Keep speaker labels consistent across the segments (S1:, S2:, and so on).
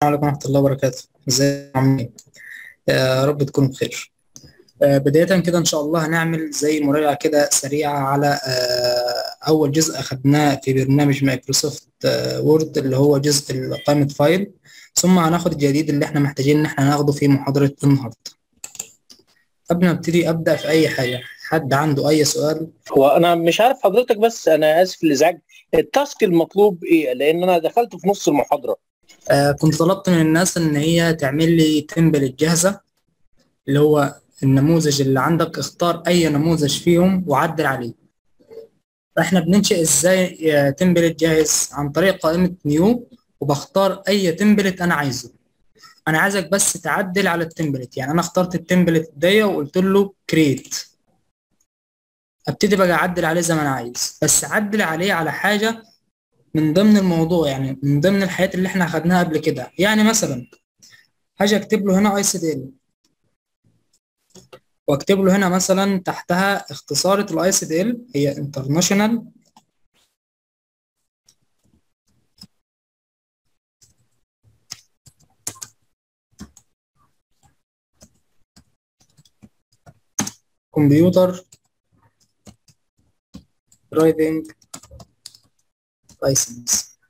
S1: السلام عليكم ورحمة الله وبركاته ازيكم عاملين ايه؟ يا رب تكونوا بخير آه، بداية كده إن شاء الله هنعمل زي مراجعة كده سريعة على آه، أول جزء أخدناه في برنامج مايكروسوفت آه، وورد اللي هو جزء قائمة فايل ثم هناخد الجديد اللي احنا محتاجين إن احنا ناخده في محاضرة النهاردة قبل ما ابتدي أبدأ في أي حاجة حد عنده أي سؤال
S2: هو انا مش عارف حضرتك بس انا اسف الازعاج التاسك المطلوب ايه لان انا دخلت في نص المحاضره
S1: آه كنت طلبت من الناس إن هي تعمل لي تمبلت جاهزة اللي هو النموذج اللي عندك اختار أي نموذج فيهم وعدل عليه فإحنا بننشئ إزاي آه، تمبلت جاهز عن طريق قائمة نيو وبختار أي تمبلت أنا عايزه أنا عايزك بس تعدل على التمبلت يعني أنا اخترت التمبلت دي وقلت له كريت ابتدي بقى اعدل عليه زي ما انا عايز بس اعدل عليه على حاجه من ضمن الموضوع يعني من ضمن الحاجات اللي احنا اخدناها قبل كده يعني مثلا هاجي اكتب له هنا اي سي دي ال واكتب له هنا مثلا تحتها اختصارة الاي سي دي ال هي انترناشونال كمبيوتر درايفنج لايسنس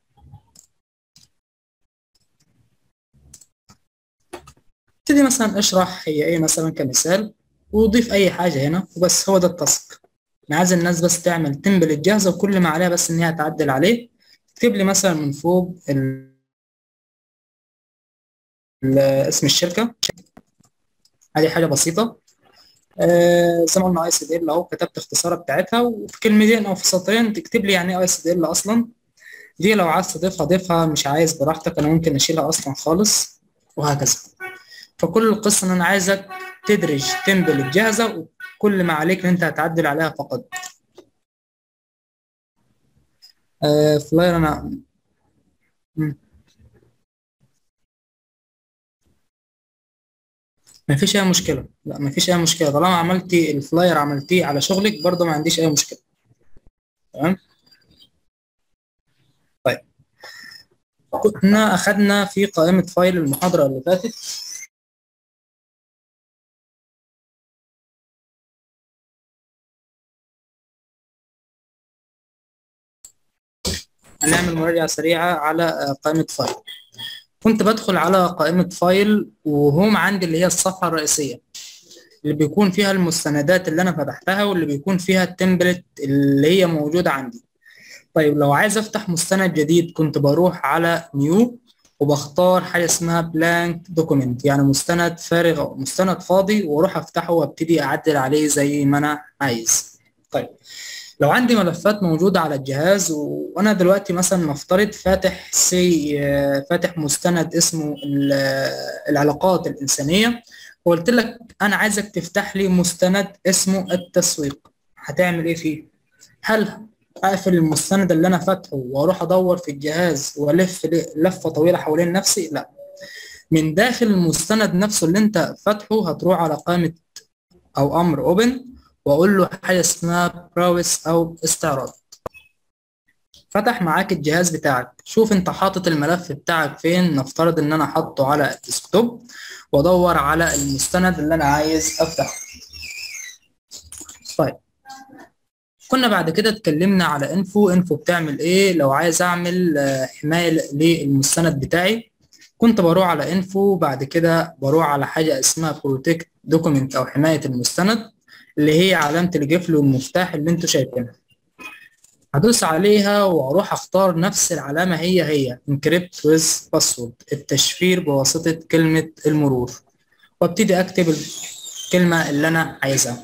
S1: ابتدي مثلا اشرح هي ايه مثلا كمثال وضيف اي حاجه هنا وبس هو ده التاسك انا عايز الناس بس تعمل تمبلت جاهزه وكل ما عليها بس ان هي تعدل عليه اكتب لي مثلا من فوق ال... ال... اسم الشركه هذه حاجه بسيطه آه زي ما قلنا اي سي دي ال اهو كتبت اختصارها بتاعتها وفي كلمتين او في سطرين تكتب لي يعني ايه اي سي دي ال اصلا دي لو عايز تضيفها ضيفها مش عايز براحتك انا ممكن اشيلها اصلا خالص وهكذا فكل القصه ان انا عايزك تدرج تمبلت جاهزه وكل ما عليك ان انت هتعدل عليها فقط آه فلاير انا مم. ما فيش اي مشكله لا ما فيش اي مشكله طالما عملتي الفلاير عملتيه على شغلك برضه ما عنديش اي مشكله تمام طيب كنا اخدنا في قائمه فايل المحاضره اللي فاتت هنعمل مراجعه سريعه على قائمه فايل كنت بدخل على قائمة فايل وهوم عندي اللي هي الصفحة الرئيسية اللي بيكون فيها المستندات اللي أنا فتحتها واللي بيكون فيها التمبلت اللي هي موجودة عندي طيب لو عايز أفتح مستند جديد كنت بروح على نيو وبختار حاجة اسمها بلانك دوكيمنت يعني مستند فارغ أو مستند فاضي وأروح أفتحه وأبتدي أعدل عليه زي ما أنا عايز طيب لو عندي ملفات موجودة على الجهاز و... وأنا دلوقتي مثلا نفترض فاتح سي فاتح مستند اسمه ال... العلاقات الإنسانية وقلت لك أنا عايزك تفتح لي مستند اسمه التسويق هتعمل إيه فيه؟ هل أقفل المستند اللي أنا فاتحه وأروح أدور في الجهاز وألف لفة طويلة حوالين نفسي؟ لا من داخل المستند نفسه اللي أنت فاتحه هتروح على قائمة أو أمر أوبن واقول له حاجه اسمها براوس او استعراض فتح معاك الجهاز بتاعك شوف انت حاطط الملف بتاعك فين نفترض ان انا حاطه على الديسكتوب وادور على المستند اللي انا عايز افتحه طيب كنا بعد كده اتكلمنا على انفو انفو بتعمل ايه لو عايز اعمل حمايه للمستند بتاعي كنت بروح على انفو بعد كده بروح على حاجه اسمها بروتكت دوكيمنت او حمايه المستند اللي هي علامة القفل والمفتاح اللي انتوا شايفينها هدوس عليها واروح اختار نفس العلامة هي هي encrypt with password التشفير بواسطة كلمة المرور وابتدي اكتب الكلمة اللي انا عايزها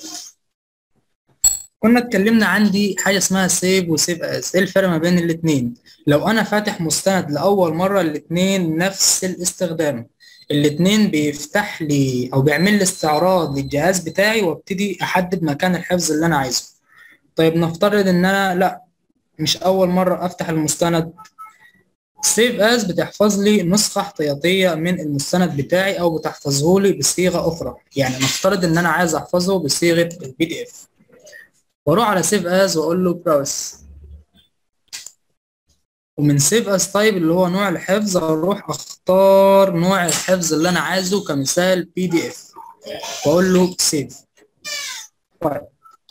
S1: كنا اتكلمنا عندي حاجة اسمها سيف وسيف از ايه الفرق ما بين الاتنين لو انا فاتح مستند لأول مرة الاتنين نفس الاستخدام الاتنين بيفتح لي او بيعمل لي استعراض للجهاز بتاعي وابتدي احدد مكان الحفظ اللي انا عايزه طيب نفترض ان انا لا مش اول مرة افتح المستند سيف از بتحفظ لي نسخة احتياطية من المستند بتاعي او بتحفظه لي بصيغة اخرى يعني نفترض ان انا عايز احفظه بصيغة البي دي اف واروح على سيف از واقول له براوس ومن سيف اس تايب اللي هو نوع الحفظ اروح اختار نوع الحفظ اللي انا عايزه كمثال بي دي اف واقول له سيف طيب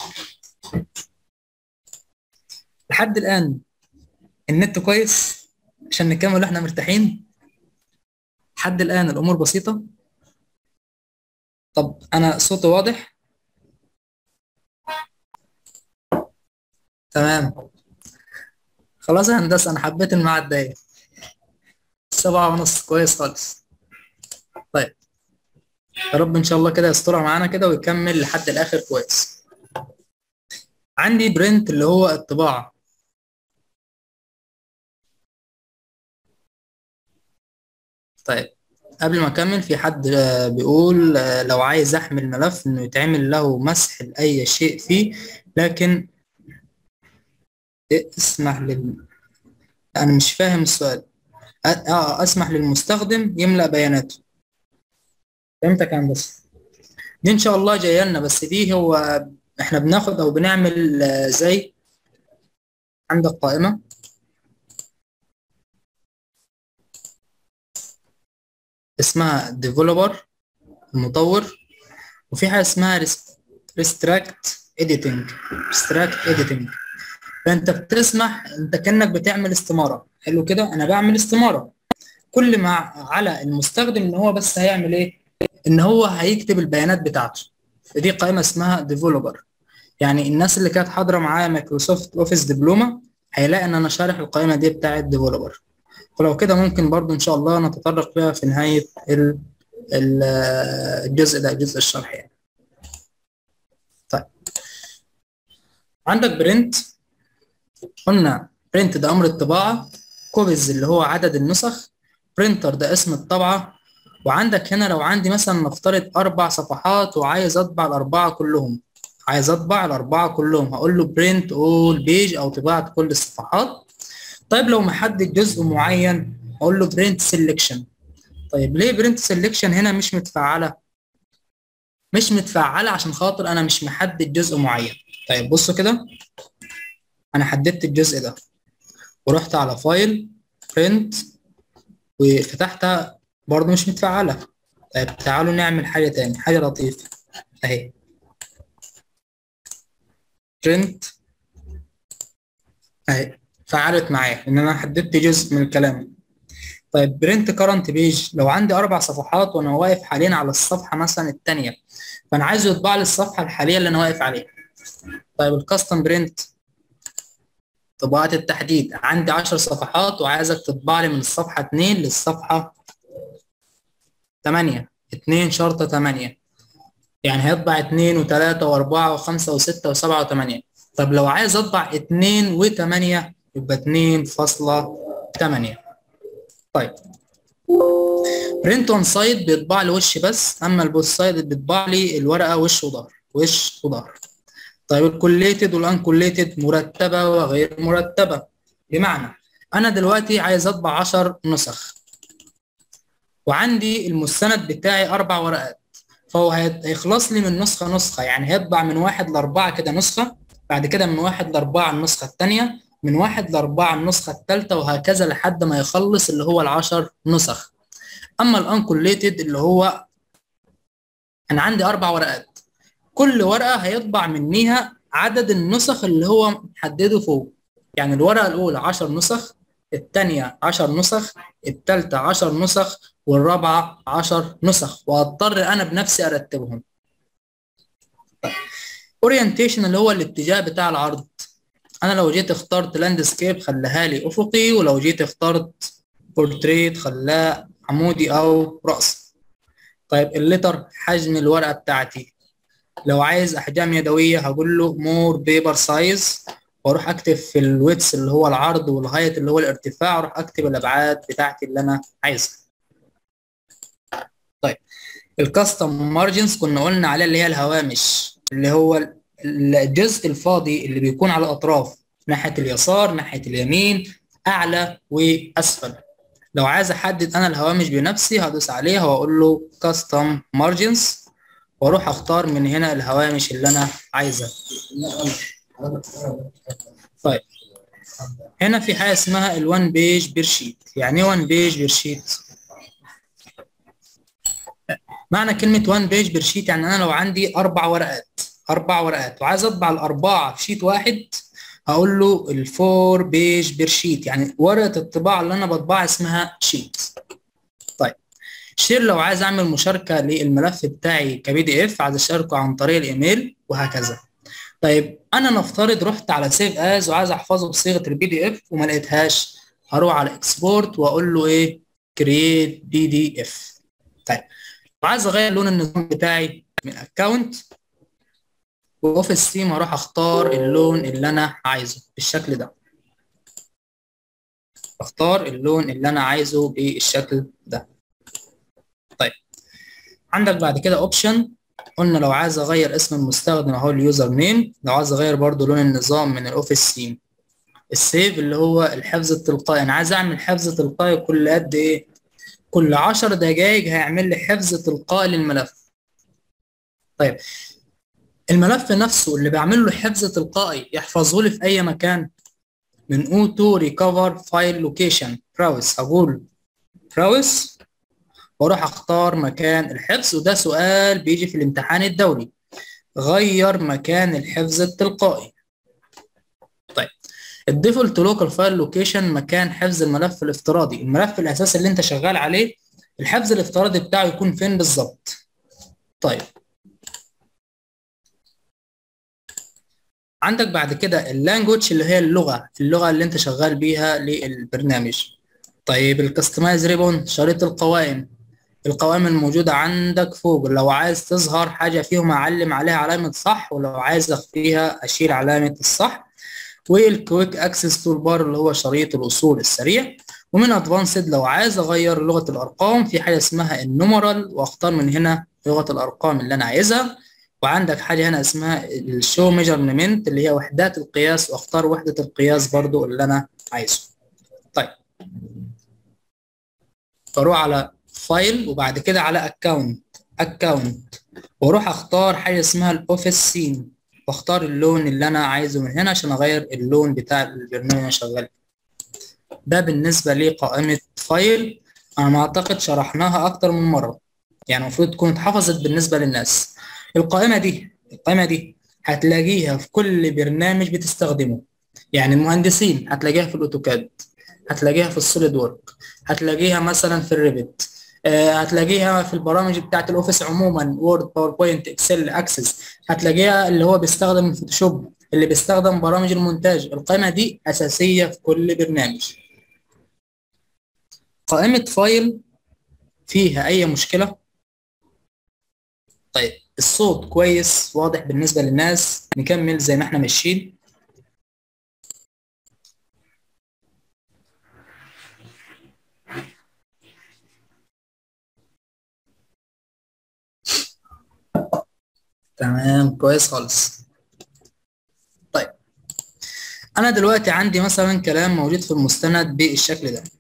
S1: لحد الان النت كويس عشان نكمل واحنا مرتاحين لحد الان الامور بسيطه طب انا صوتي واضح تمام خلاص يا هندسه انا حبيت الميعاد ده سبعة ونص كويس خالص طيب يا رب ان شاء الله كده يسترها معانا كده ويكمل لحد الاخر كويس عندي برنت اللي هو الطباعه طيب قبل ما اكمل في حد بيقول لو عايز احمل ملف انه يتعمل له مسح لاي شيء فيه لكن اسمح لل انا مش فاهم السؤال اه اسمح للمستخدم يملأ بياناته فهمتك يا هندسه دي ان شاء الله جايه لنا بس دي هو احنا بناخد او بنعمل زي عندك قائمه اسمها ديفلوبر المطور وفي حاجه اسمها ريستراكت اديتنج ريستراكت اديتنج فانت بتسمح انت كانك بتعمل استماره حلو كده انا بعمل استماره كل ما على المستخدم ان هو بس هيعمل ايه ان هو هيكتب البيانات بتاعته دي قائمه اسمها ديفلوبر يعني الناس اللي كانت حاضره معايا مايكروسوفت اوفيس ديبلوما هيلاقي ان انا شارح القائمه دي بتاعه ديفلوبر ولو كده ممكن برضو ان شاء الله نتطرق لها في نهايه الجزء ده جزء الشرح يعني طيب عندك برنت قلنا برنت ده امر الطباعه كوبيز اللي هو عدد النسخ برينتر ده اسم الطبعه وعندك هنا لو عندي مثلا نفترض اربع صفحات وعايز اطبع الاربعه كلهم عايز اطبع الاربعه كلهم هقول له برنت اول بيج او طباعه كل الصفحات طيب لو محدد جزء معين اقول له برنت سيلكشن طيب ليه برنت سيلكشن هنا مش متفعله مش متفعله عشان خاطر انا مش محدد جزء معين طيب بصوا كده انا حددت الجزء ده ورحت على فايل برنت وفتحتها برضه مش متفعله طيب تعالوا نعمل حاجه تاني حاجه لطيفه اهي برنت اهي فعلت معايا ان انا حددت جزء من الكلام طيب برنت كرنت بيج لو عندي اربع صفحات وانا واقف حاليا على الصفحه مثلا الثانيه فانا عايزه يطبع لي الصفحه الحاليه اللي انا واقف عليها طيب الكاستم برنت طباعه التحديد عندي 10 صفحات وعايزك تطبع لي من الصفحه 2 للصفحه 8 2 شرطه 8 يعني هيطبع 2 و3 و4 و5 و6 و7 و8 طب لو عايز اطبع 2 و8 يبقى 2.8 طيب برنت اون سايد بيطبع لي وش بس اما البوث سايد بيطبع لي الورقه وش وظهر وش وظهر طيب الكوليتد والانكوليتد مرتبه وغير مرتبه بمعنى انا دلوقتي عايز اطبع 10 نسخ وعندي المستند بتاعي اربع ورقات فهو هيخلص لي من نسخه نسخه يعني هيطبع من واحد لاربعه كده نسخه بعد كده من واحد لاربعه النسخه الثانيه من واحد لاربعه النسخه الثالثه وهكذا لحد ما يخلص اللي هو العشر نسخ اما الانكوليتد اللي هو انا عندي اربع ورقات كل ورقه هيطبع منيها عدد النسخ اللي هو محدده فوق يعني الورقه الاولى 10 نسخ الثانيه 10 نسخ الثالثه 10 نسخ والرابعه 10 نسخ واضطر انا بنفسي ارتبهم اورينتيشن اللي هو الاتجاه بتاع العرض انا لو جيت اخترت لاندسكيب خلاها لي افقي ولو جيت اخترت بورتريت خلاه عمودي او رأس طيب اللتر حجم الورقه بتاعتي لو عايز احجام يدويه هقول له مور بيبر سايز واروح اكتب في الويتس اللي هو العرض والهايت اللي هو الارتفاع اروح اكتب الابعاد بتاعتي اللي انا عايزها طيب الكاستم مارجنز كنا قلنا عليه اللي هي الهوامش اللي هو الجزء الفاضي اللي بيكون على الاطراف ناحيه اليسار ناحيه اليمين اعلى واسفل لو عايز احدد انا الهوامش بنفسي هدوس عليها واقول له كاستم مارجنز واروح اختار من هنا الهوامش اللي انا عايزها طيب هنا في حاجه اسمها الوان بيج بير شيت يعني ايه وان بيج بير شيت معنى كلمه وان بيج بير شيت يعني انا لو عندي اربع ورقات اربع ورقات وعايز اطبع الاربعه في شيت واحد هقول له الفور بيج بير شيت يعني ورقه الطباعه اللي انا بطبعها اسمها شيت طيب شير لو عايز اعمل مشاركه للملف بتاعي كبي دي اف عايز اشاركه عن طريق الايميل وهكذا طيب انا نفترض رحت على سيف از وعايز احفظه بصيغه البي دي اف وما لقيتهاش هروح على اكسبورت واقول له ايه كرييت بي دي اف طيب وعايز اغير لون النظام بتاعي من اكونت واوفيس ثيم هروح اختار اللون اللي انا عايزه بالشكل ده اختار اللون اللي انا عايزه بالشكل ده طيب عندك بعد كده اوبشن قلنا لو عايز اغير اسم المستخدم اهو اليوزر نيم لو عايز اغير برضو لون النظام من الاوفيس ثيم السيف اللي هو الحفظ التلقائي انا عايز اعمل حفظ تلقائي كل قد ايه كل 10 دقائق هيعمل لي حفظ تلقائي للملف طيب الملف نفسه اللي بعمل له حفظ تلقائي يحفظه لي في اي مكان من اوتو ريكفر فايل لوكيشن براوس هقول براوس واروح اختار مكان الحفظ وده سؤال بيجي في الامتحان الدولي غير مكان الحفظ التلقائي طيب الديفولت لوكال فايل لوكيشن مكان حفظ الملف الافتراضي الملف الاساسي اللي انت شغال عليه الحفظ الافتراضي بتاعه يكون فين بالظبط طيب عندك بعد كده اللانجوج اللي هي اللغه اللغه اللي انت شغال بيها للبرنامج طيب الكستمايز ريبون شريط القوائم القوائم الموجودة عندك فوق لو عايز تظهر حاجة فيهم أعلم عليها علامة صح ولو عايز أخفيها أشيل علامة الصح والكويك أكسس تول بار اللي هو شريط الوصول السريع ومن أدفانسد لو عايز أغير لغة الأرقام في حاجة اسمها النومرال وأختار من هنا لغة الأرقام اللي أنا عايزها وعندك حاجة هنا اسمها الشو ميجرمنت اللي هي وحدات القياس وأختار وحدة القياس برضو اللي أنا عايزه طيب بروح على فايل وبعد كده على اكونت اكونت واروح اختار حاجه اسمها الاوفيس سين واختار اللون اللي انا عايزه من هنا عشان اغير اللون بتاع البرنامج اللي انا شغال ده بالنسبه لقائمه فايل انا ما اعتقد شرحناها اكتر من مره يعني المفروض تكون اتحفظت بالنسبه للناس القائمه دي القائمه دي هتلاقيها في كل برنامج بتستخدمه يعني المهندسين هتلاقيها في الاوتوكاد هتلاقيها في السوليد وورك هتلاقيها مثلا في الريفت هتلاقيها في البرامج بتاعت الاوفيس عموما وورد باوربوينت اكسل اكسس هتلاقيها اللي هو بيستخدم فوتوشوب اللي بيستخدم برامج المونتاج القائمه دي اساسيه في كل برنامج قائمه فايل فيها اي مشكله طيب الصوت كويس واضح بالنسبه للناس نكمل زي ما احنا ماشيين تمام كويس خالص طيب انا دلوقتي عندي مثلا كلام موجود في المستند بالشكل ده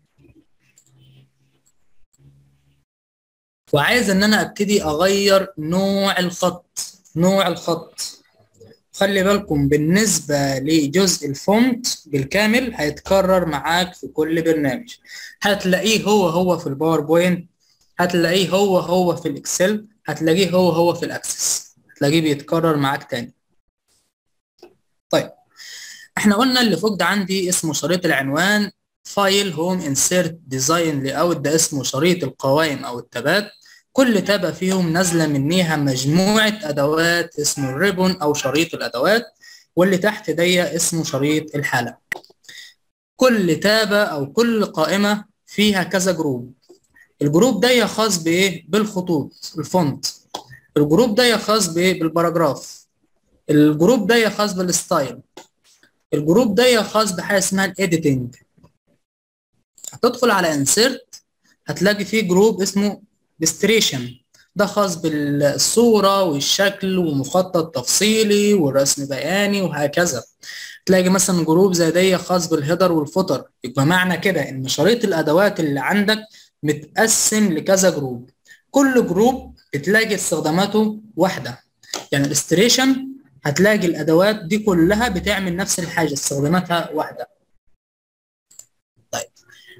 S1: وعايز ان انا ابتدي اغير نوع الخط نوع الخط خلي بالكم بالنسبة لجزء الفونت بالكامل هيتكرر معاك في كل برنامج هتلاقيه هو هو في الباوربوينت هتلاقيه هو هو في الاكسل هتلاقيه هو هو في الاكسس هتلاقيه بيتكرر معاك تاني طيب احنا قلنا اللي فوق ده عندي اسمه شريط العنوان فايل هوم انسيرت ديزاين لاي اوت ده اسمه شريط القوائم او التابات كل تابة فيهم نازلة منيها مجموعة أدوات اسمه الريبون أو شريط الأدوات واللي تحت دي اسمه شريط الحالة كل تابة أو كل قائمة فيها كذا جروب الجروب ده خاص بإيه؟ بالخطوط الفونت الجروب ده خاص بإيه؟ بالباراجراف الجروب ده خاص بالستايل الجروب ده خاص بحاجة اسمها الإيديتنج هتدخل على انسيرت هتلاقي فيه جروب اسمه ديستريشن ده خاص بالصورة والشكل ومخطط تفصيلي والرسم بياني وهكذا تلاقي مثلا جروب زي دي خاص بالهيدر والفوتر يبقى معنى كده ان شريط الادوات اللي عندك متقسم لكذا جروب كل جروب بتلاقي استخداماته واحدة يعني الاستريشن هتلاقي الادوات دي كلها بتعمل نفس الحاجة استخداماتها واحدة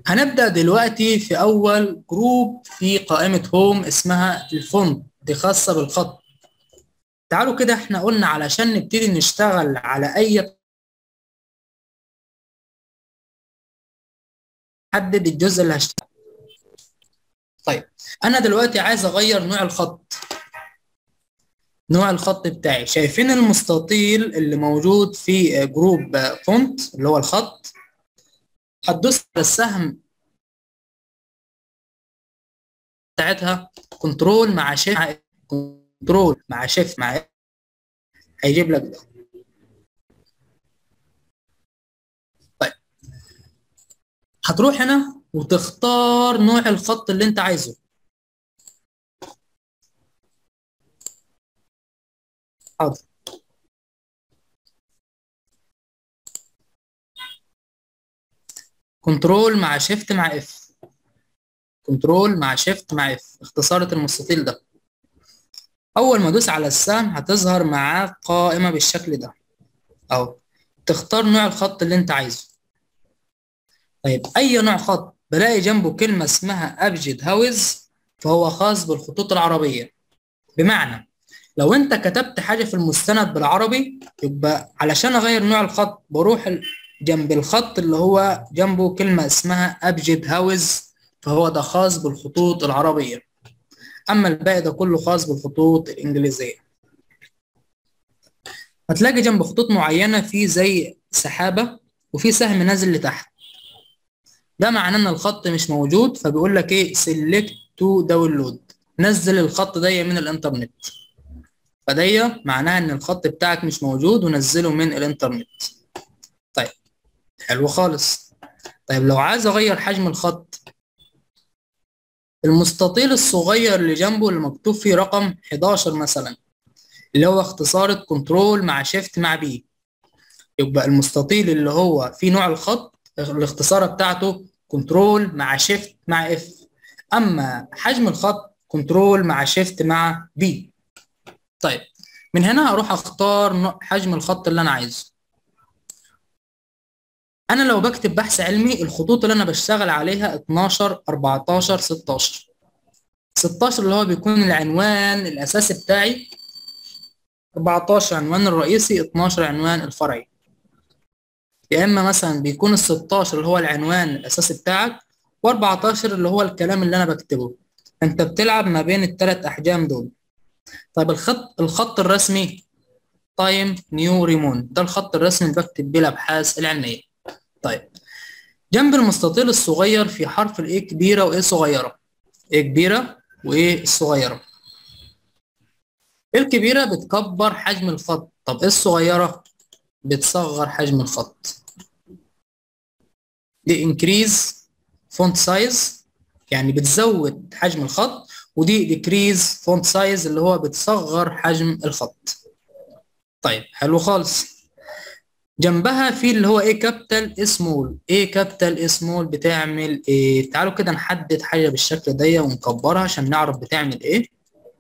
S1: هنبدأ دلوقتي في أول جروب في قائمة هوم اسمها الفونت دي خاصة بالخط تعالوا كده احنا قلنا علشان نبتدي نشتغل على أي حدد الجزء اللي هشتغل طيب أنا دلوقتي عايز أغير نوع الخط نوع الخط بتاعي شايفين المستطيل اللي موجود في جروب فونت اللي هو الخط هتدوس على السهم بتاعتها كنترول مع شيفت كنترول مع شيفت مع هيجيب لك ده طيب هتروح هنا وتختار نوع الخط اللي انت عايزه حاضر كنترول مع شيفت مع اف كنترول مع شيفت مع اف اختصارة المستطيل ده اول ما ادوس على السهم هتظهر معاه قائمة بالشكل ده اهو تختار نوع الخط اللي انت عايزه طيب اي نوع خط بلاقي جنبه كلمة اسمها ابجد هاوز فهو خاص بالخطوط العربية بمعنى لو انت كتبت حاجة في المستند بالعربي يبقى علشان اغير نوع الخط بروح جنب الخط اللي هو جنبه كلمة اسمها أبجد هاوز فهو ده خاص بالخطوط العربية أما الباقي ده كله خاص بالخطوط الإنجليزية هتلاقي جنب خطوط معينة في زي سحابة وفي سهم نازل لتحت ده معناه إن الخط مش موجود فبيقول لك إيه select to download نزل الخط ده من الإنترنت فدي معناها إن الخط بتاعك مش موجود ونزله من الإنترنت طيب حلو خالص طيب لو عايز اغير حجم الخط المستطيل الصغير اللي جنبه اللي مكتوب فيه رقم 11 مثلا اللي هو اختصارة كنترول مع شيفت مع بي يبقى المستطيل اللي هو فيه نوع الخط الاختصارة بتاعته كنترول مع شيفت مع اف اما حجم الخط كنترول مع شيفت مع بي طيب من هنا هروح اختار حجم الخط اللي انا عايزه انا لو بكتب بحث علمي الخطوط اللي انا بشتغل عليها 12 14 16 16 اللي هو بيكون العنوان الاساسي بتاعي 14 عنوان الرئيسي 12 عنوان الفرعي يا اما مثلا بيكون ال 16 اللي هو العنوان الاساسي بتاعك و14 اللي هو الكلام اللي انا بكتبه انت بتلعب ما بين الثلاث احجام دول طيب الخط الخط الرسمي تايم نيو ريمون ده الخط الرسمي اللي بكتب بيه الابحاث العلميه طيب جنب المستطيل الصغير في حرف الايه كبيره وايه صغيره ايه كبيره وايه الصغيره الكبيره بتكبر حجم الخط طب ايه الصغيره بتصغر حجم الخط دي انكريز فونت سايز يعني بتزود حجم الخط ودي ديكريز فونت سايز اللي هو بتصغر حجم الخط طيب حلو خالص جنبها في اللي هو ايه كابيتال سمول ايه كابيتال سمول بتعمل ايه تعالوا كده نحدد حاجه بالشكل ده ونكبرها عشان نعرف بتعمل ايه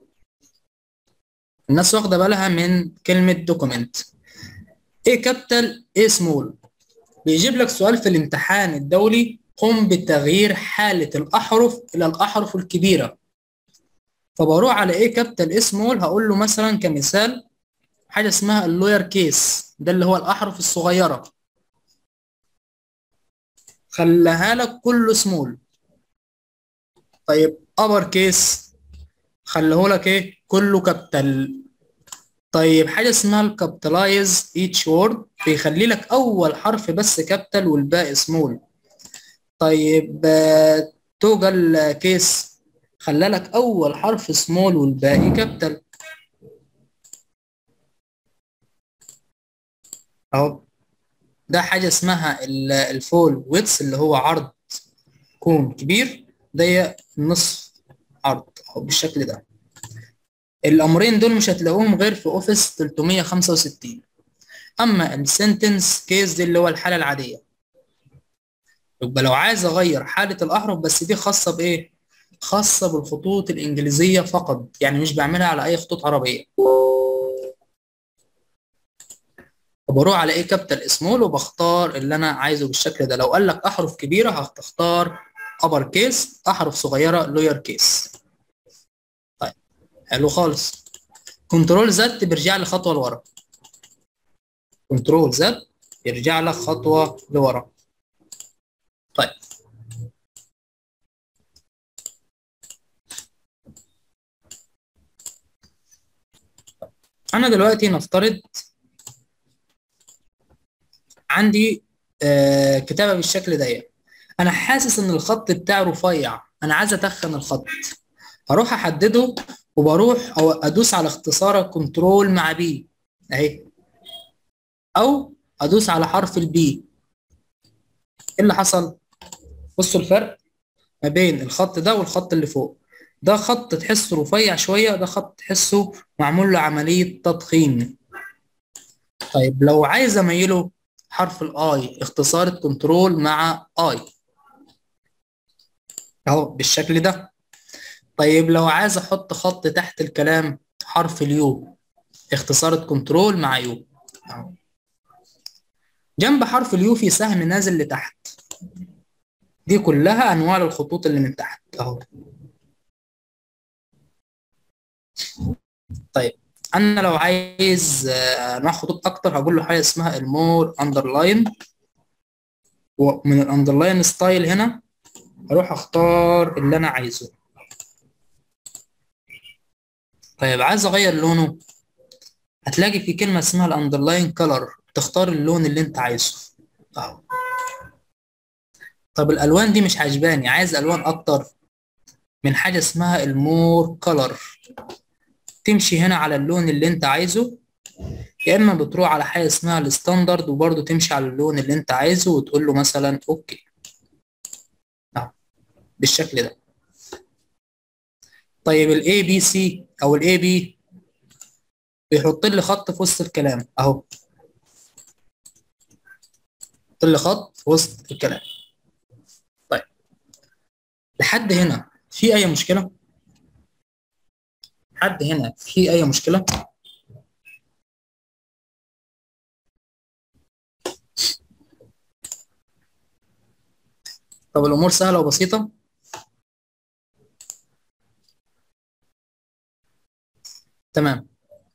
S1: الناس واخده بالها من كلمه دوكيمنت ايه كابيتال ايه سمول بيجيب لك سؤال في الامتحان الدولي قم بتغيير حاله الاحرف الى الاحرف الكبيره فبروح على ايه كابيتال سمول هقول له مثلا كمثال حاجه اسمها اللوير كيس ده اللي هو الاحرف الصغيره خلاها لك كله سمول طيب ابر كيس خليه لك ايه كله كابيتال طيب حاجه اسمها الكابيتالايز ايتش وورد بيخلي لك اول حرف بس كابيتال والباقي سمول طيب توجل كيس خلى لك اول حرف سمول والباقي كابيتال اهو ده حاجة اسمها الفول ويتس اللي هو عرض كون كبير ده نصف عرض اهو بالشكل ده الامرين دول مش هتلاقوهم غير في اوفيس 365 اما السنتنس كيس دي اللي هو الحالة العادية يبقى لو عايز اغير حالة الاحرف بس دي خاصة بايه خاصة بالخطوط الانجليزية فقط يعني مش بعملها على اي خطوط عربية وبروح على ايه كابيتال سمول وبختار اللي انا عايزه بالشكل ده لو قال لك احرف كبيره هتختار ابر كيس احرف صغيره لوير كيس طيب حلو خالص كنترول زد بيرجع لي خطوه لورا كنترول زد يرجع لك خطوه لورا طيب انا دلوقتي نفترض عندي آه كتابه بالشكل ده انا حاسس ان الخط بتاعه رفيع انا عايز اتخن الخط هروح احدده وبروح او ادوس على اختصار كنترول مع بي اهي او ادوس على حرف البي ايه اللي حصل بصوا الفرق ما بين الخط ده والخط اللي فوق ده خط تحسه رفيع شويه ده خط تحسه معمول له عمليه تضخيم طيب لو عايز اميله حرف الاي اختصار الكنترول مع اي اهو بالشكل ده طيب لو عايز احط خط تحت الكلام حرف اليو اختصار الكنترول مع يو اهو جنب حرف اليو في سهم نازل لتحت دي كلها انواع الخطوط اللي من تحت اهو طيب انا لو عايز انواع خطوط اكتر هقول له حاجه اسمها المور اندرلاين ومن الاندرلاين ستايل هنا اروح اختار اللي انا عايزه طيب عايز اغير لونه هتلاقي في كلمه اسمها الاندرلاين كلر تختار اللون اللي انت عايزه اهو طب الالوان دي مش عجباني عايز الوان اكتر من حاجه اسمها المور كلر تمشي هنا على اللون اللي انت عايزه يا اما بتروح على حاجه اسمها الستاندرد وبرضه تمشي على اللون اللي انت عايزه وتقول له مثلا اوكي اهو بالشكل ده طيب الاي بي سي او الاي بي بيحط لي خط في وسط الكلام اهو حط لي خط في وسط الكلام طيب لحد هنا في اي مشكله حد هنا في اي مشكله طب الامور سهله وبسيطه تمام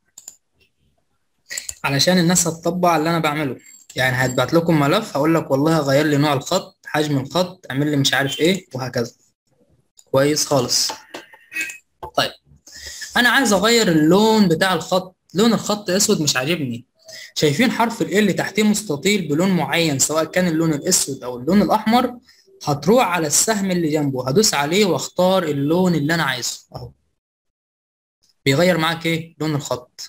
S1: علشان الناس هتطبق اللي انا بعمله يعني هتبعت لكم ملف هقول لك والله غير لي نوع الخط حجم الخط اعمل لي مش عارف ايه وهكذا كويس خالص طيب انا عايز اغير اللون بتاع الخط لون الخط اسود مش عاجبني شايفين حرف ال اللي تحتيه مستطيل بلون معين سواء كان اللون الاسود او اللون الاحمر هتروح على السهم اللي جنبه هدوس عليه واختار اللون اللي انا عايزه اهو بيغير معاك ايه لون الخط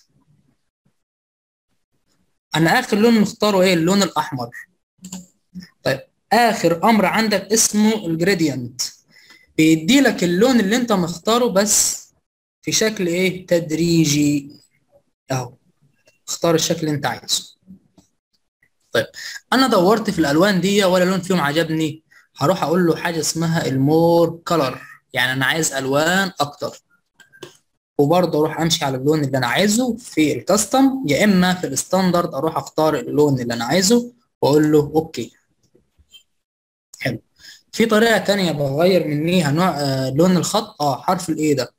S1: انا اخر لون مختاره ايه اللون الاحمر طيب اخر امر عندك اسمه الجريدينت بيدي لك اللون اللي انت مختاره بس في شكل ايه تدريجي اهو اختار الشكل اللي انت عايزه طيب انا دورت في الالوان دي ولا لون فيهم عجبني هروح اقول له حاجه اسمها المور كلر يعني انا عايز الوان اكتر وبرضه اروح امشي على اللون اللي انا عايزه في الكاستم يا اما في الستاندرد اروح اختار اللون اللي انا عايزه واقول له اوكي حلو في طريقه تانية بغير منيها نوع آه لون الخط اه حرف الايه ده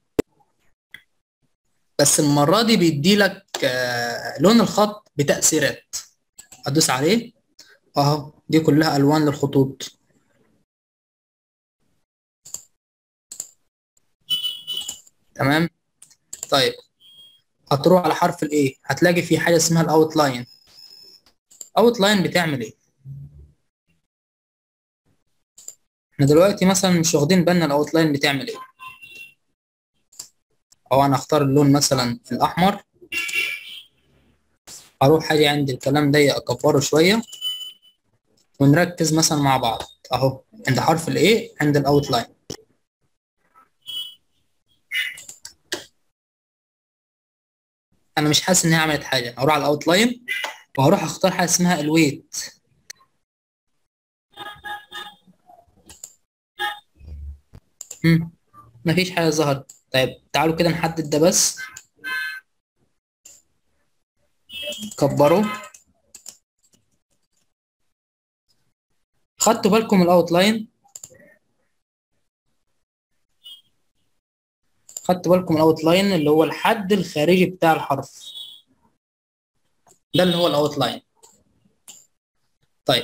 S1: بس المره دي بيدي لك آه لون الخط بتاثيرات ادوس عليه اهو دي كلها الوان للخطوط تمام طيب هتروح على حرف الايه هتلاقي في حاجه اسمها الاوتلاين اوتلاين بتعمل ايه احنا دلوقتي مثلا مش واخدين بالنا الاوتلاين بتعمل ايه او انا اختار اللون مثلا الاحمر اروح حاجه عند الكلام ده اكبره شويه ونركز مثلا مع بعض اهو عند حرف الايه عند الاوتلاين انا مش حاسس ان هي عملت حاجه هروح على الاوتلاين وهروح اختار حاجه اسمها الويت امم مفيش حاجه ظهرت طيب تعالوا كده نحدد ده بس كبره خدتوا بالكم الاوت لاين خدتوا بالكم الاوت لاين اللي هو الحد الخارجي بتاع الحرف ده اللي هو الاوت لاين طيب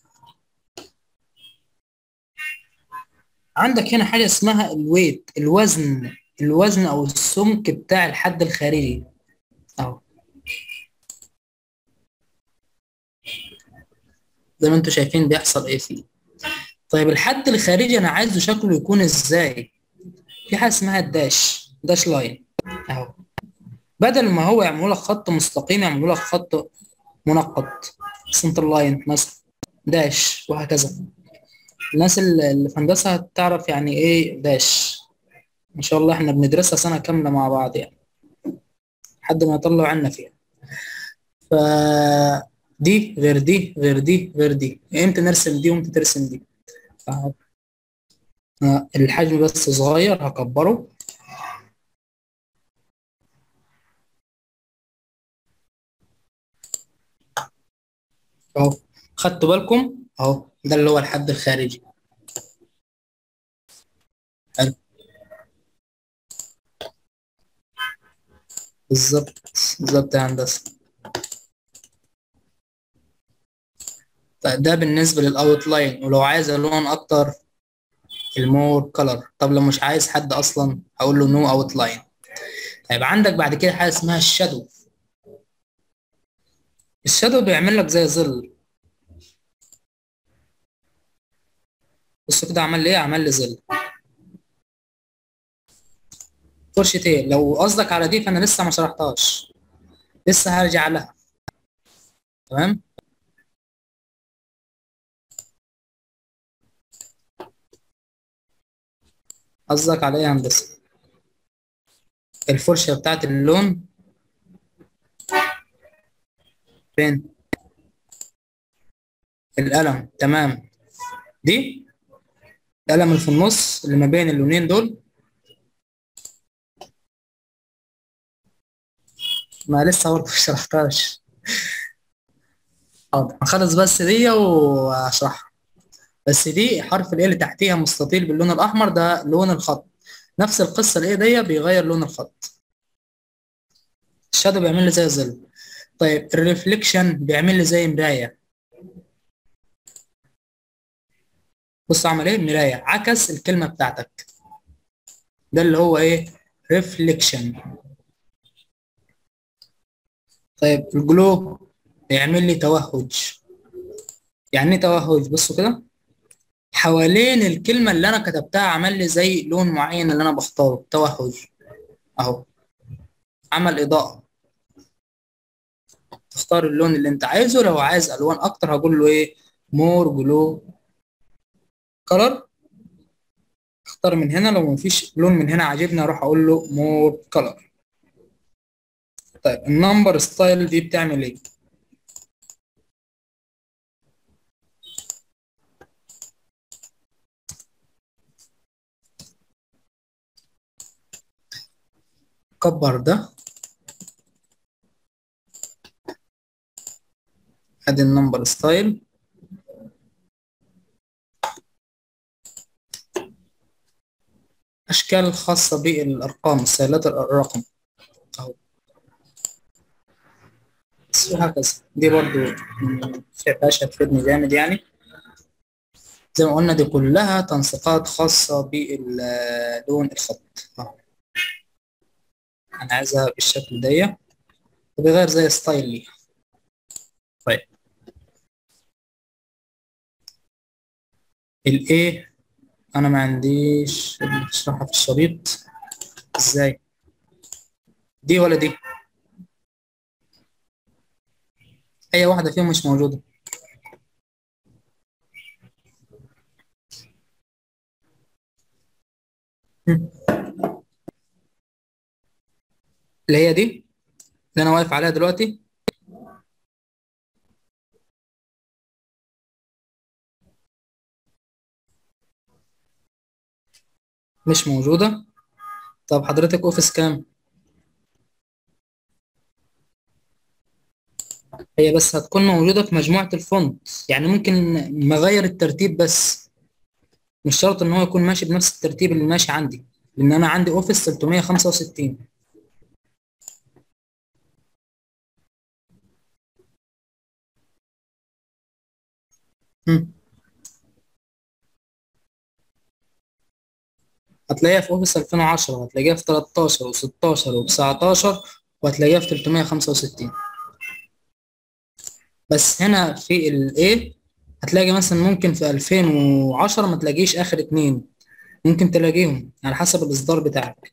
S1: عندك هنا حاجه اسمها الويت الوزن الوزن او السمك بتاع الحد الخارجي اهو زي ما انتم شايفين بيحصل ايه فيه طيب الحد الخارجي انا عايزه شكله يكون ازاي في حاجه اسمها الداش داش لاين اهو بدل ما هو يعملوا لك خط مستقيم يعملوا لك خط منقط سنتر لاين مثلا داش وهكذا الناس اللي في هندسه تعرف يعني ايه داش ان شاء الله احنا بندرسها سنه كامله مع بعض يعني لحد ما يطلعوا عنا فيها ف دي غير دي غير دي غير دي امتى نرسم دي وامتى ترسم دي ف... الحجم بس صغير هكبره اهو خدتوا بالكم اهو ده اللي هو الحد الخارجي حلو بالظبط بالظبط يا هندسه طيب ده بالنسبه للاوت لاين ولو عايز الوان اكتر المور كلر طب لو مش عايز حد اصلا هقول له نو اوت لاين طيب عندك بعد كده حاجه اسمها الشادو الشادو بيعمل لك زي ظل بص كده عمل لي ايه عمل لي ظل فرشة ايه لو قصدك على دي فانا لسه ما شرحتهاش لسه هرجع لها تمام قصدك على ايه يا هندسه الفرشه بتاعت اللون فين القلم تمام دي القلم اللي في النص اللي ما بين اللونين دول ما لسه برضه مش شرحتهاش حاضر هخلص بس دي واشرحها بس دي حرف الايه اللي تحتيها مستطيل باللون الاحمر ده لون الخط نفس القصه الايه دي بيغير لون الخط الشادو بيعمل لي زي ظل طيب الريفليكشن بيعمل لي زي مرايه بص عمل ايه مرايه عكس الكلمه بتاعتك ده اللي هو ايه ريفليكشن طيب الجلو بيعمل لي توهج يعني ايه توهج بصوا كده حوالين الكلمة اللي أنا كتبتها عمل لي زي لون معين اللي أنا بختاره توهج أهو عمل إضاءة تختار اللون اللي أنت عايزه لو عايز ألوان أكتر هقول له إيه مور جلو كلر اختار من هنا لو مفيش لون من هنا عاجبني أروح أقول له مور كلر طيب النمبر ستايل دي بتعمل إيه؟ كبر ده ادي النمبر ستايل اشكال خاصه بالارقام ستايلات الرقم اهو وهكذا دي برضو مفيهاش هتفيدني جامد يعني زي ما قلنا دي كلها تنسيقات خاصه باللون الخط اهو انا عايزها بالشكل ده وبيغير زي ستايل ليها طيب الايه انا ما عنديش اللي بشرحها في الشريط ازاي دي ولا دي اي واحده فيهم مش موجوده اللي هي دي اللي انا واقف عليها دلوقتي مش موجودة طب حضرتك اوفيس كام هي بس هتكون موجودة في مجموعة الفونت يعني ممكن نغير الترتيب بس مش شرط ان هو يكون ماشي بنفس الترتيب اللي ماشي عندي لان انا عندي اوفيس 365 هتلاقيها في اوفيس 2010 هتلاقيها في 13 و16 و19 وهتلاقيها في 365 بس هنا في الايه هتلاقي مثلا ممكن في 2010 ما تلاقيش اخر اتنين ممكن تلاقيهم على حسب الاصدار بتاعك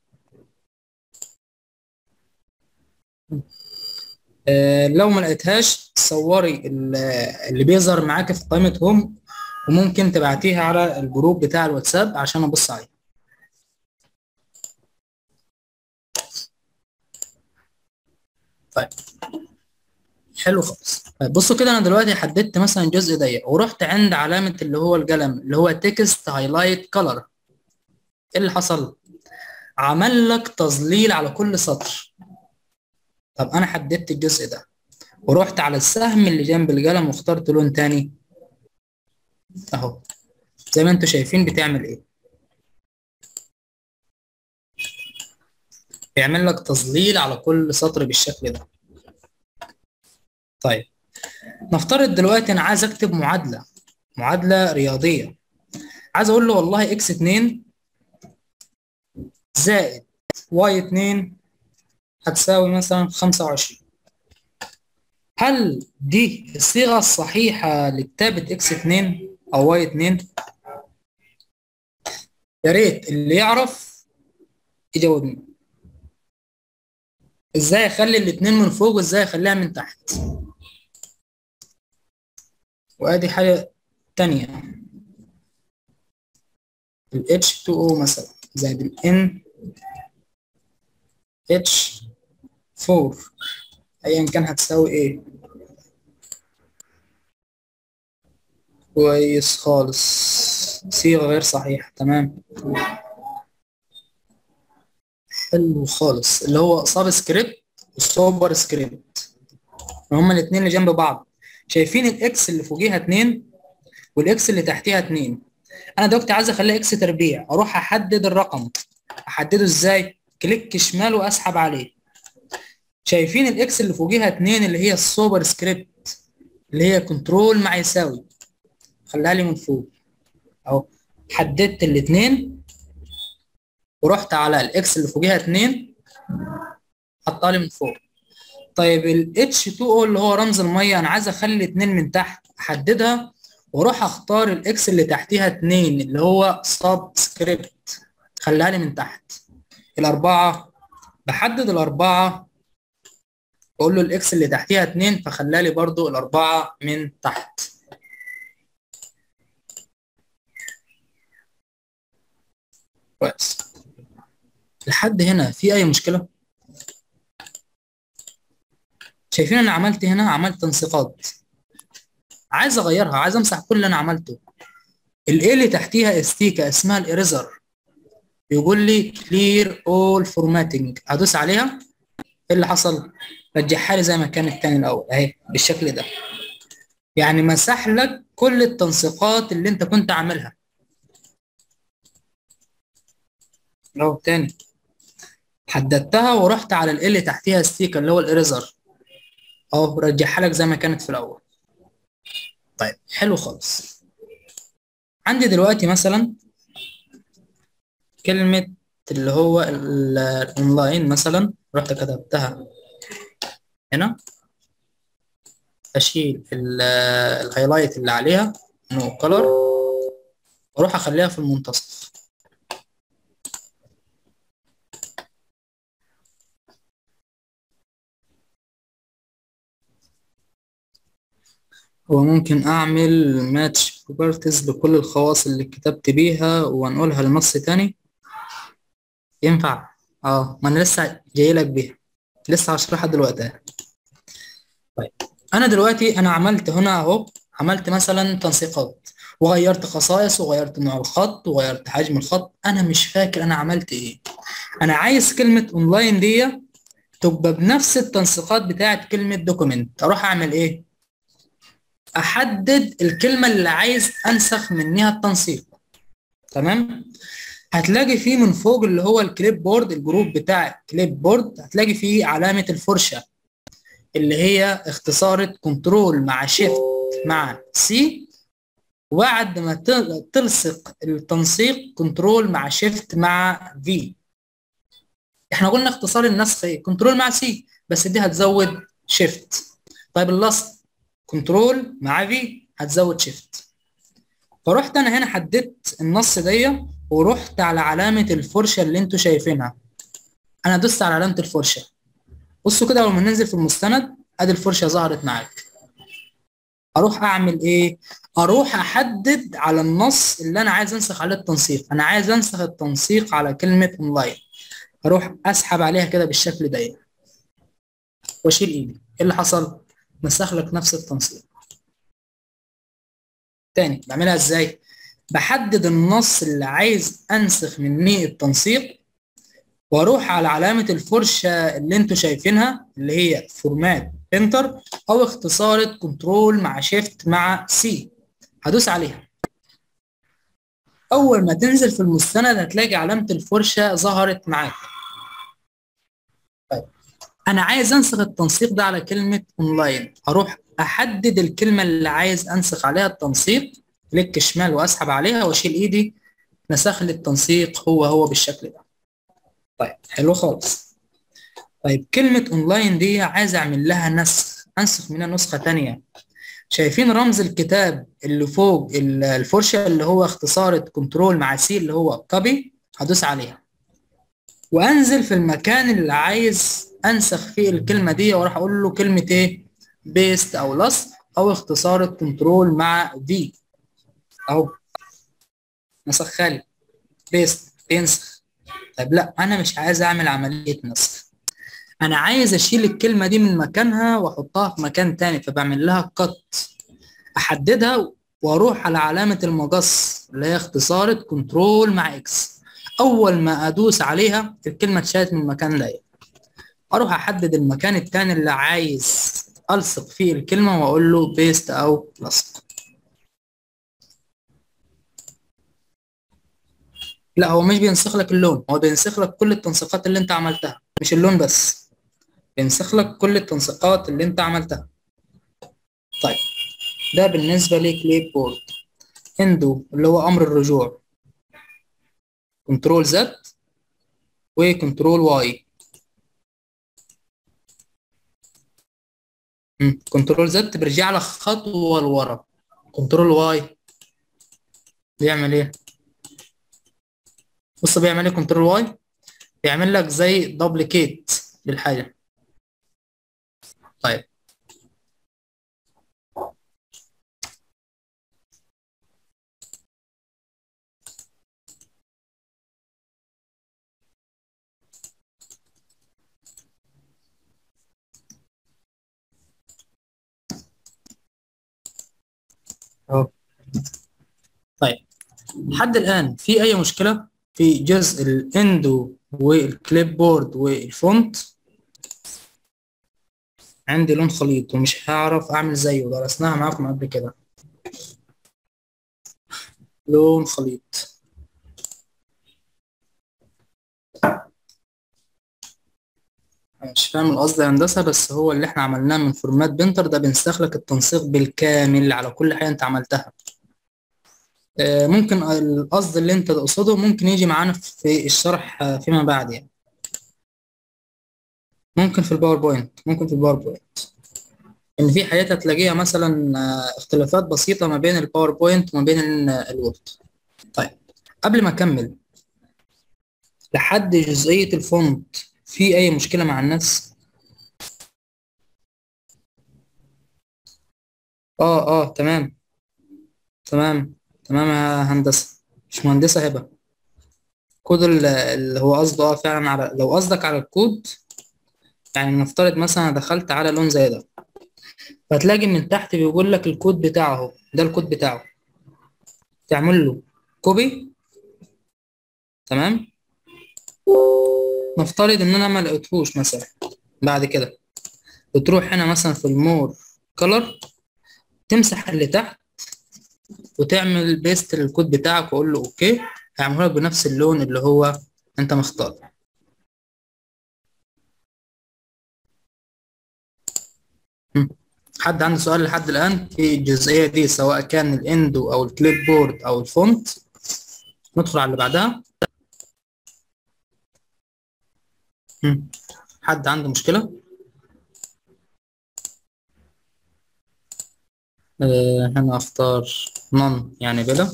S1: آه لو ما لقيتهاش صوري اللي بيظهر معاك في قائمة هوم وممكن تبعتيها على الجروب بتاع الواتساب عشان ابص عليها طيب حلو خالص طيب بصوا كده انا دلوقتي حددت مثلا الجزء ضيق ورحت عند علامة اللي هو القلم اللي هو تكست هايلايت كلر ايه اللي حصل عمل لك تظليل على كل سطر طب انا حددت الجزء ده ورحت على السهم اللي جنب القلم واخترت لون تاني اهو زي ما انتم شايفين بتعمل ايه بيعمل لك تظليل على كل سطر بالشكل ده طيب نفترض دلوقتي انا عايز اكتب معادله معادله رياضيه عايز اقول له والله اكس 2 زائد واي 2 هتساوي مثلا 25 هل دي الصيغه الصحيحه لكتابه اكس 2 او واي 2 يا ريت اللي يعرف يجاوبني ازاي اخلي الاتنين من فوق وازاي اخليها من تحت وادي حاجة تانية ال H2O مثلا زائد ال N H4 ايا كان هتساوي ايه كويس خالص صيغة غير صحيحة تمام حلو خالص اللي هو سب سكريبت والسوبر سكريبت هما الاثنين اللي جنب بعض شايفين الاكس اللي فوقيها 2 والاكس اللي تحتيها 2 انا دلوقتي عايز اخليها اكس تربيع اروح احدد الرقم احدده ازاي كليك شمال واسحب عليه شايفين الاكس اللي فوقيها 2 اللي هي السوبر سكريبت اللي هي كنترول مع يساوي خليها لي من فوق اهو حددت الاثنين ورحت على الاكس اللي فوقيها 2 حطها لي من فوق طيب ال H2O اللي هو رمز الميه انا عايز اخلي الاثنين من تحت احددها واروح اختار الاكس اللي تحتيها 2 اللي هو سب سكريبت خليها لي من تحت الاربعه بحدد الاربعه بقول له الاكس اللي تحتيها 2 فخليها لي برضو الاربعه من تحت كويس لحد هنا في اي مشكله شايفين انا عملت هنا عملت تنسيقات عايز اغيرها عايز امسح كل اللي انا عملته الايه اللي تحتيها استيكه اسمها الاريزر بيقول لي كلير اول فورماتنج هدوس عليها ايه اللي حصل رجعها لي زي ما كانت تاني الاول اهي بالشكل ده يعني مسح لك كل التنسيقات اللي انت كنت عاملها اهو تاني حددتها ورحت على ال اللي تحتيها ستيكر اللي هو الاريزر اهو رجعها لك زي ما كانت في الاول طيب حلو خالص عندي دلوقتي مثلا كلمة اللي هو الاونلاين مثلا رحت كتبتها هنا اشيل الهايلايت اللي عليها نو كلر واروح اخليها في المنتصف وممكن اعمل ماتش بروبرتيز لكل الخواص اللي كتبت بيها وانقلها لنص تاني ينفع اه ما انا لسه جاي لك بيها لسه هشرحها دلوقتي طيب انا دلوقتي انا عملت هنا اهو عملت مثلا تنسيقات وغيرت خصائص وغيرت نوع الخط وغيرت حجم الخط انا مش فاكر انا عملت ايه انا عايز كلمة اونلاين دي تبقى بنفس التنسيقات بتاعت كلمة دوكيمنت اروح اعمل ايه احدد الكلمة اللي عايز انسخ منها التنسيق تمام هتلاقي فيه من فوق اللي هو الكليب بورد الجروب بتاع كليب بورد هتلاقي فيه علامة الفرشة اللي هي اختصارة كنترول مع شيفت مع سي وبعد ما تلصق التنسيق كنترول مع شيفت مع في احنا قلنا اختصار النسخ ايه كنترول مع سي بس دي هتزود شيفت طيب اللصق كنترول مع في هتزود شيفت فرحت انا هنا حددت النص دي ورحت على علامة الفرشة اللي انتوا شايفينها انا دوست على علامة الفرشة بصوا كده اول ما ننزل في المستند ادي الفرشة ظهرت معاك اروح اعمل ايه اروح احدد على النص اللي انا عايز انسخ عليه التنسيق انا عايز انسخ التنسيق على كلمة اونلاين اروح اسحب عليها كده بالشكل ده واشيل ايدي ايه اللي حصل نسخ لك نفس التنسيق تاني بعملها ازاي بحدد النص اللي عايز انسخ منه التنسيق واروح على علامة الفرشة اللي انتوا شايفينها اللي هي فورمات انتر او اختصارة كنترول مع شيفت مع سي هدوس عليها اول ما تنزل في المستند هتلاقي علامة الفرشة ظهرت معاك طيب انا عايز انسخ التنسيق ده على كلمة اونلاين اروح احدد الكلمة اللي عايز انسخ عليها التنسيق كليك شمال واسحب عليها واشيل ايدي نسخ لي التنسيق هو هو بالشكل ده طيب حلو خالص طيب كلمة اونلاين دي عايز اعمل لها نسخ انسخ منها نسخة تانية شايفين رمز الكتاب اللي فوق الفرشة اللي هو اختصارة كنترول مع سي اللي هو كوبي هدوس عليها وانزل في المكان اللي عايز انسخ فيه الكلمة دي واروح اقول له كلمة ايه بيست او لصق او اختصارة كنترول مع في اهو نسخ خالي بيست بينسخ طيب لا انا مش عايز اعمل عملية نسخ انا عايز اشيل الكلمة دي من مكانها واحطها في مكان تاني فبعمل لها كت احددها واروح على علامة المقص اللي هي اختصارة كنترول مع اكس اول ما ادوس عليها الكلمة اتشالت من المكان ده اروح احدد المكان التاني اللي عايز الصق فيه الكلمة واقول له بيست او لصق لا هو مش بينسخ لك اللون هو بينسخ لك كل التنسيقات اللي انت عملتها مش اللون بس بينسخ لك كل التنسيقات اللي انت عملتها طيب ده بالنسبة لكليب بورد اندو اللي هو امر الرجوع كنترول زد وكنترول واي كنترول زد بيرجع لك خطوة لورا كنترول واي بيعمل ايه بص بيعمل ايه كنترول واي بيعمل لك زي دوبليكيت للحاجة طيب اهو طيب لحد الآن في أي مشكلة في جزء الاندو والكليب بورد والفونت عندي لون خليط ومش هعرف أعمل زيه درسناها معاكم قبل كده لون خليط أنا مش فاهم القصد يا هندسة بس هو اللي احنا عملناه من فورمات بنتر ده بينسخ لك التنسيق بالكامل على كل حاجة انت عملتها ممكن القصد اللي انت تقصده ممكن يجي معانا في الشرح فيما بعد يعني ممكن في الباوربوينت ممكن في الباوربوينت ان في حاجات هتلاقيها مثلا اختلافات بسيطة ما بين الباوربوينت وما بين الوورد طيب قبل ما اكمل لحد جزئية الفونت في اي مشكلة مع الناس اه اه تمام تمام تمام يا هندسة مش مهندسة هبة كود اللي هو قصده اه فعلا على لو قصدك على الكود يعني نفترض مثلا دخلت على لون زي ده فتلاقي من تحت بيقول لك الكود بتاعه اهو ده الكود بتاعه تعمل له كوبي تمام نفترض ان انا ما لقيتهوش مثلا بعد كده بتروح هنا مثلا في المور كلر تمسح اللي تحت وتعمل بيست للكود بتاعك وقول له اوكي هيعمله لك بنفس اللون اللي هو انت مختاره حد عنده سؤال لحد الآن في الجزئية دي سواء كان الاندو أو الكليب بورد أو الفونت ندخل على اللي بعدها حد عنده مشكلة؟ أه هنا أختار none يعني بلا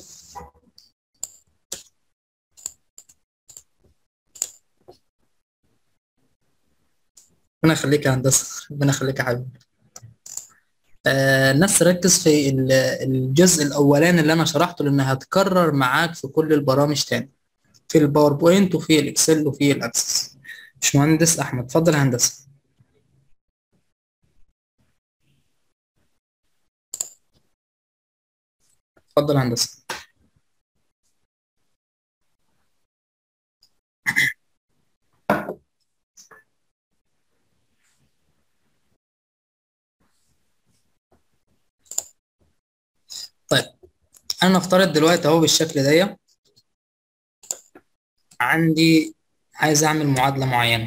S1: ربنا يخليك يا هندسة ربنا يخليك يا حبيبي آه الناس تركز في الجزء الأولاني اللي أنا شرحته لأنه هتكرر معاك في كل البرامج تاني في الباوربوينت وفي الإكسل وفي الأكسس باشمهندس أحمد اتفضل يا هندسة اتفضل يا هندسة طيب انا نفترض دلوقتي اهو بالشكل ده عندي عايز اعمل معادله معينه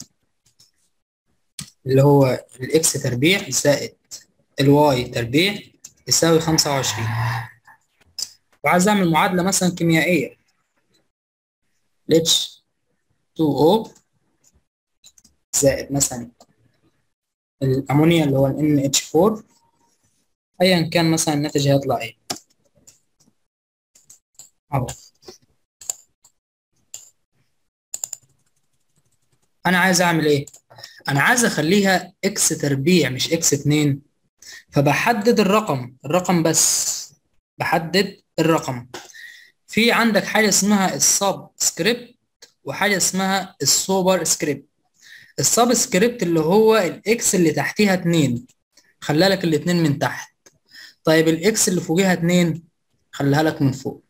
S1: اللي هو الاكس تربيع زائد الواي تربيع يساوي خمسة وعشرين وعايز اعمل معادله مثلا كيميائيه اتش 2 او زائد مثلا الامونيا اللي هو ال NH4 ايا كان مثلا الناتج هيطلع ايه اهو انا عايز اعمل ايه انا عايز اخليها اكس تربيع مش اكس اتنين فبحدد الرقم الرقم بس بحدد الرقم في عندك حاجه اسمها السب سكريبت وحاجه اسمها السوبر سكريبت السب سكريبت اللي هو الاكس اللي تحتيها اتنين خليها لك الاتنين من تحت طيب الاكس اللي فوقيها اتنين خليها لك من فوق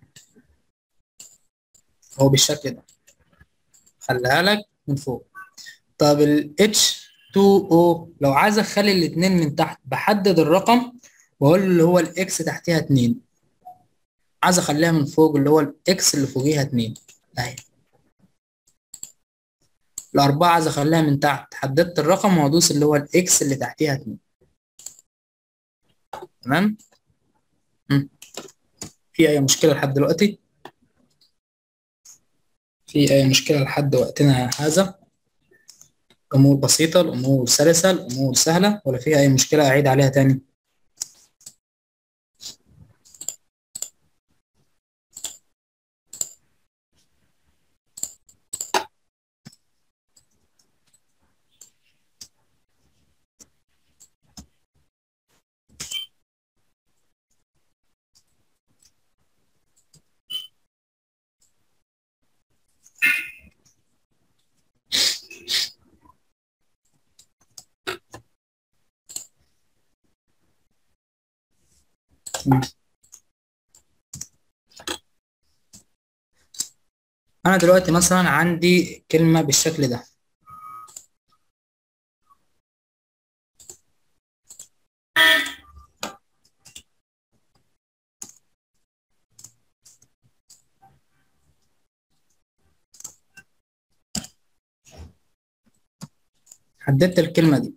S1: هو بالشكل ده خليها لك من فوق طب ال H2O لو عايز اخلي الاتنين من تحت بحدد الرقم واقول له اللي هو الاكس تحتيها اتنين عايز اخليها من فوق اللي هو الاكس اللي فوقيها اتنين اهي الأربعة عايز أخليها من تحت حددت الرقم وهدوس اللي هو الإكس اللي تحتيها اتنين تمام مم. في أي مشكلة لحد دلوقتي؟ في أي مشكلة لحد وقتنا هذا؟ الأمور بسيطة الأمور سلسة الأمور سهلة ولا فيها أي مشكلة أعيد عليها تاني؟ أنا دلوقتي مثلا عندي كلمة بالشكل ده حددت الكلمة دي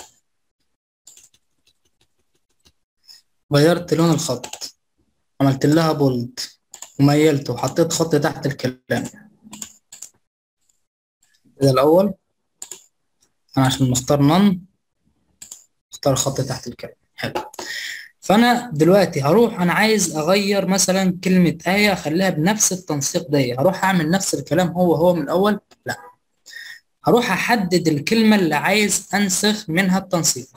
S1: غيرت لون الخط عملت لها بولد وميلته وحطيت خط تحت الكلام ده الأول أنا عشان مختار نن اختار خط تحت الكلام حلو فأنا دلوقتي هروح أنا عايز أغير مثلا كلمة آية أخليها بنفس التنسيق ده هروح أعمل نفس الكلام هو هو من الأول لا هروح أحدد الكلمة اللي عايز أنسخ منها التنسيق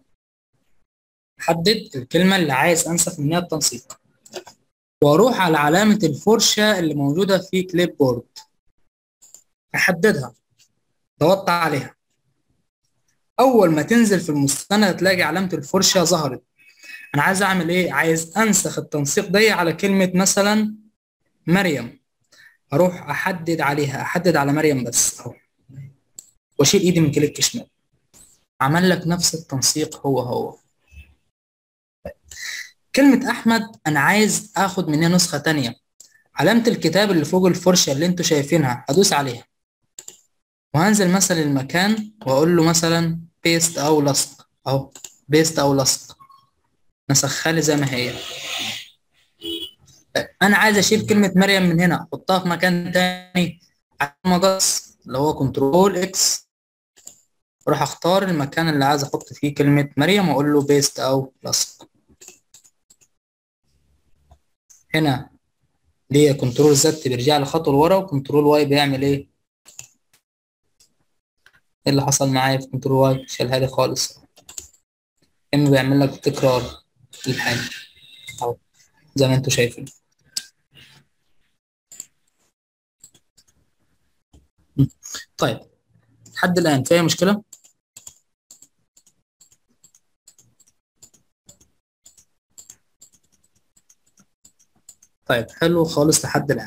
S1: أحدد الكلمة اللي عايز أنسخ منها التنسيق واروح على علامة الفرشة اللي موجودة في كليب بورد احددها ضغطت عليها اول ما تنزل في المستند تلاقي علامة الفرشة ظهرت انا عايز اعمل ايه عايز انسخ التنسيق دي على كلمة مثلا مريم اروح احدد عليها احدد على مريم بس اهو واشيل ايدي من كليك شمال عمل لك نفس التنسيق هو هو كلمة أحمد أنا عايز آخد منها نسخة تانية علامة الكتاب اللي فوق الفرشة اللي انتوا شايفينها هدوس عليها وهنزل مثلا المكان وأقول له مثلا بيست أو لصق أهو بيست أو لصق نسخها لي زي ما هي أنا عايز أشيل كلمة مريم من هنا أحطها في مكان تاني على المقص اللي هو كنترول إكس أروح أختار المكان اللي عايز أحط فيه كلمة مريم وأقول له بيست أو لصق هنا ليه كنترول زد بيرجع لي خطوه لورا وكنترول واي بيعمل ايه ايه اللي حصل معايا في كنترول واي شالها لي خالص انه بيعمل لك تكرار للحاجه اهو زي ما انتوا شايفين طيب لحد الان في اي مشكله طيب حلو خالص لحد الآن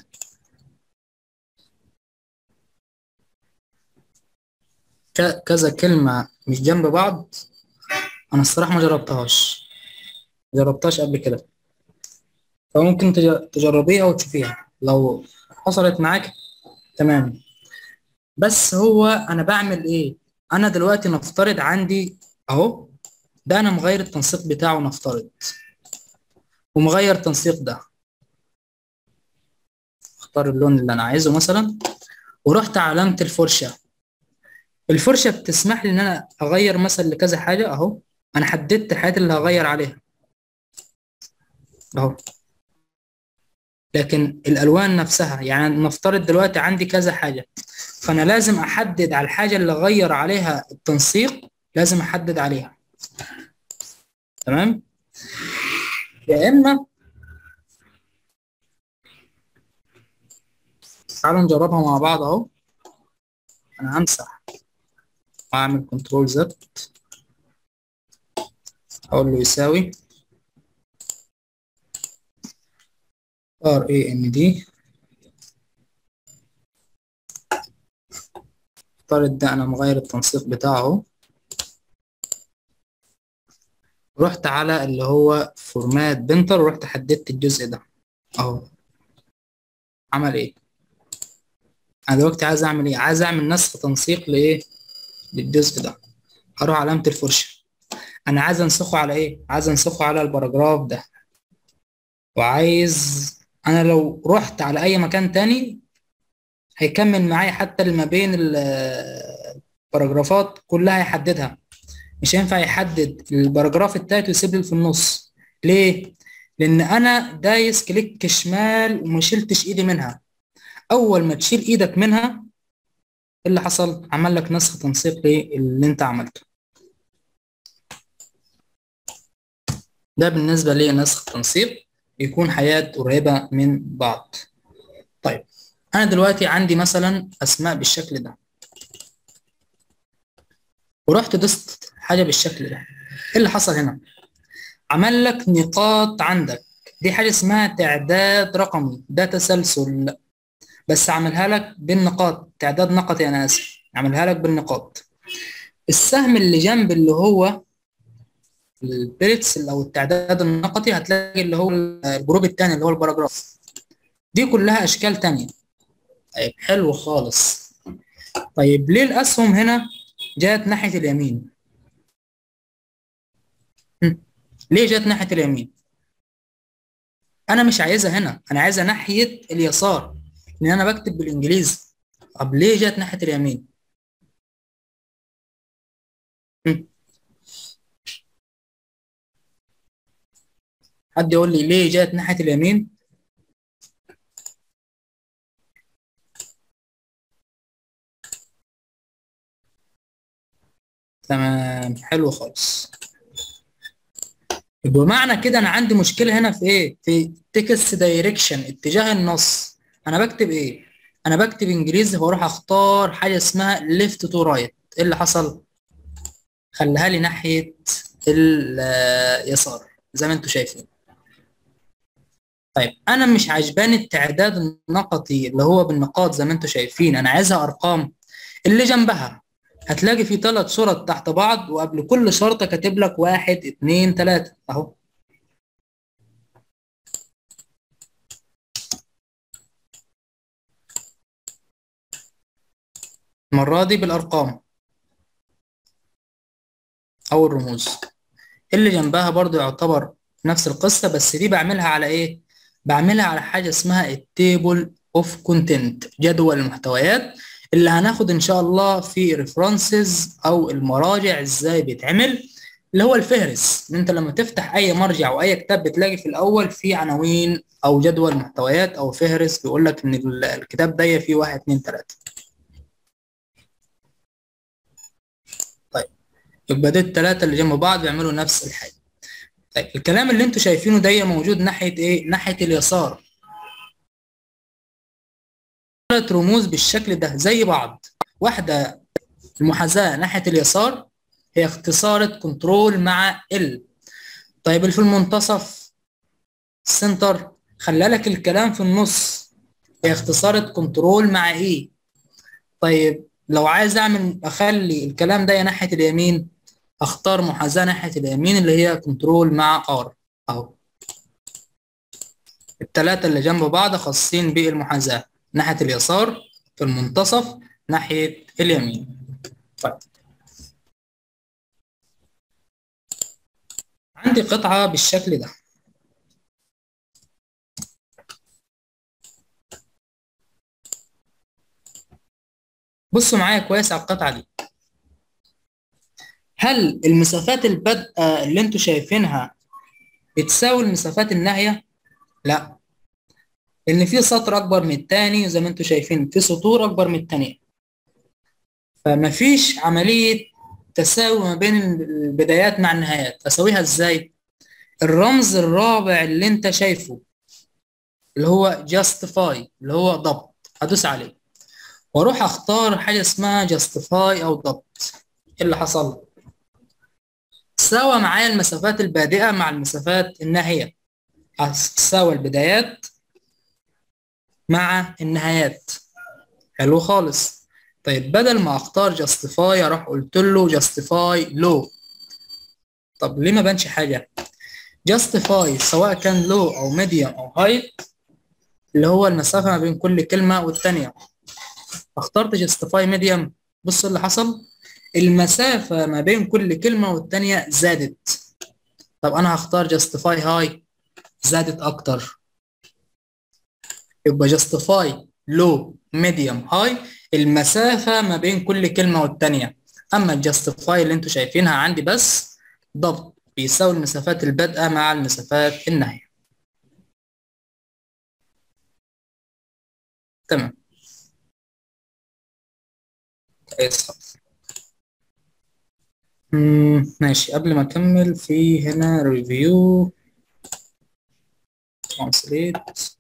S1: كذا كلمة مش جنب بعض أنا الصراحة ما جربتهاش ما جربتهاش قبل كده فممكن تجربيها وتشوفيها لو حصلت معاك تمام بس هو أنا بعمل إيه أنا دلوقتي نفترض عندي أهو ده أنا مغير التنسيق بتاعه نفترض ومغير التنسيق ده اختار اللون اللي انا عايزه مثلا ورحت علامة الفرشة الفرشة بتسمح لي ان انا اغير مثلا لكذا حاجة اهو انا حددت الحاجات اللي هغير عليها اهو لكن الالوان نفسها يعني نفترض دلوقتي عندي كذا حاجة فانا لازم احدد على الحاجة اللي اغير عليها التنسيق لازم احدد عليها تمام يا اما تعالوا نجربها مع بعض اهو انا همسح واعمل كنترول زد اقول له يساوي ار اي ان دي افترض ده انا مغير التنسيق بتاعه رحت على اللي هو فورمات بنتر ورحت حددت الجزء ده اهو عمل ايه انا دلوقتي عايز اعمل ايه عايز اعمل نسخ تنسيق لايه للجزء ده هروح علامه الفرشه انا عايز انسخه على ايه عايز انسخه على الباراجراف ده وعايز انا لو رحت على اي مكان تاني هيكمل معايا حتى اللي ما بين الباراجرافات كلها هيحددها مش هينفع يحدد الباراجراف التالت ويسيب لي في النص ليه لان انا دايس كليك شمال وما شلتش ايدي منها اول ما تشيل ايدك منها ايه اللي حصل عمل لك نسخ تنسيق اللي انت عملته ده بالنسبه لي نسخ تنسيق يكون حياة قريبة من بعض طيب أنا دلوقتي عندي مثلا أسماء بالشكل ده ورحت دست حاجة بالشكل ده إيه اللي حصل هنا عمل لك نقاط عندك دي حاجة اسمها تعداد رقمي ده تسلسل بس عملها لك بالنقاط تعداد نقطي أنا آسف عملها لك بالنقاط السهم اللي جنب اللي هو البيرتس او التعداد النقطي هتلاقي اللي هو الجروب الثاني اللي هو الباراجراف دي كلها اشكال تانية طيب حلو خالص طيب ليه الاسهم هنا جات ناحيه اليمين ليه جات ناحيه اليمين انا مش عايزها هنا انا عايزها ناحيه اليسار لان انا بكتب بالانجليزي طب ليه جات ناحيه اليمين حد يقول لي ليه جات ناحية اليمين تمام حلو خالص بمعنى كده انا عندي مشكلة هنا في ايه في تكست دايركشن اتجاه النص انا بكتب ايه انا بكتب انجليزي فاروح اختار حاجة اسمها ليفت تو رايت ايه اللي حصل خليها لي ناحية اليسار زي ما انتم شايفين طيب انا مش عجباني التعداد النقطي اللي هو بالنقاط زي ما انتم شايفين انا عايزها ارقام اللي جنبها هتلاقي في ثلاث شرط تحت بعض وقبل كل شرطة كاتب لك واحد اتنين تلاتة اهو المرة دي بالأرقام أو الرموز اللي جنبها برضو يعتبر نفس القصة بس دي بعملها على إيه؟ بعملها على حاجة اسمها التيبل اوف كونتنت جدول المحتويات اللي هناخد ان شاء الله في ريفرنسز او المراجع ازاي بيتعمل اللي هو الفهرس ان انت لما تفتح اي مرجع او اي كتاب بتلاقي في الاول في عناوين او جدول محتويات او فهرس بيقول لك ان الكتاب ده فيه واحد اتنين تلاتة طيب يبقى دول التلاتة اللي جنب بعض بيعملوا نفس الحاجة طيب الكلام اللي انتوا شايفينه ده موجود ناحية ايه ناحية اليسار ثلاث رموز بالشكل ده زي بعض واحدة المحاذاة ناحية اليسار هي اختصارة كنترول مع ال طيب اللي في المنتصف السنتر خلى لك الكلام في النص هي اختصارة كنترول مع ايه طيب لو عايز اعمل اخلي الكلام ده ناحية اليمين اختار محاذاة ناحية اليمين اللي هي كنترول مع ار اهو التلاتة اللي جنب بعض خاصين بالمحاذاة ناحية اليسار في المنتصف ناحية اليمين طيب عندي قطعة بالشكل ده بصوا معايا كويس على القطعة دي هل المسافات البادئة اللي انتوا شايفينها بتساوي المسافات الناهية؟ لا لان في سطر اكبر من التاني زي ما انتم شايفين في سطور اكبر من التانية فمفيش عملية تساوي ما بين البدايات مع النهايات اسويها ازاي الرمز الرابع اللي انت شايفه اللي هو justify اللي هو ضبط هدوس عليه واروح اختار حاجة اسمها justify او ضبط ايه اللي حصل ساوى معايا المسافات البادئة مع المسافات الناهية هتساوي البدايات مع النهايات حلو خالص طيب بدل ما اختار جاستيفاي اروح قلت له جاستيفاي لو طب ليه ما بانش حاجه جاستيفاي سواء كان لو او ميديوم او هايت اللي هو المسافه ما بين كل كلمه والتانيه اخترت جاستيفاي ميديوم بص اللي حصل المسافه ما بين كل كلمه والتانيه زادت طب انا هختار جاستيفاي هاي زادت اكتر يبقى justify low medium high المسافة ما بين كل كلمة والتانية أما justify اللي انتوا شايفينها عندي بس ضبط بيساوي المسافات البادئة مع المسافات النهاية تمام كويس خالص ماشي قبل ما أكمل في هنا ريفيو translate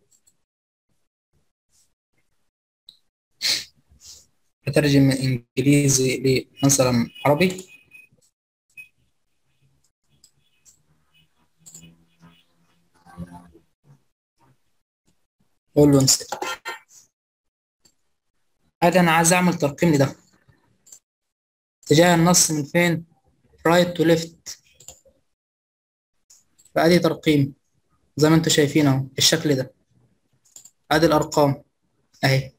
S1: أترجم من إنجليزي لمثلا عربي أقول له انسى هذا أنا عايز أعمل ترقيم لده اتجاه النص من فين right to left فأدي ترقيم زي ما انتم شايفين اهو الشكل ده ادي الارقام اهي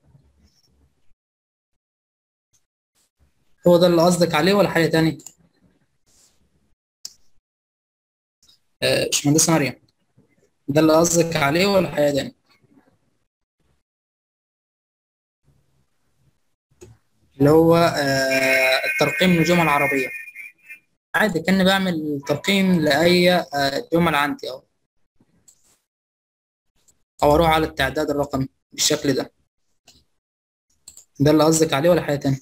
S1: هو ده اللي قصدك عليه ولا حاجة تاني؟ آه، باشمهندسة مريم ده اللي قصدك عليه ولا حاجة تاني؟ اللي هو آه، الترقيم من الجمل العربية عادي كأني بعمل ترقيم لأي آه، جمل عندي أهو أو أروح على التعداد الرقمي بالشكل ده ده اللي قصدك عليه ولا حاجة تانية؟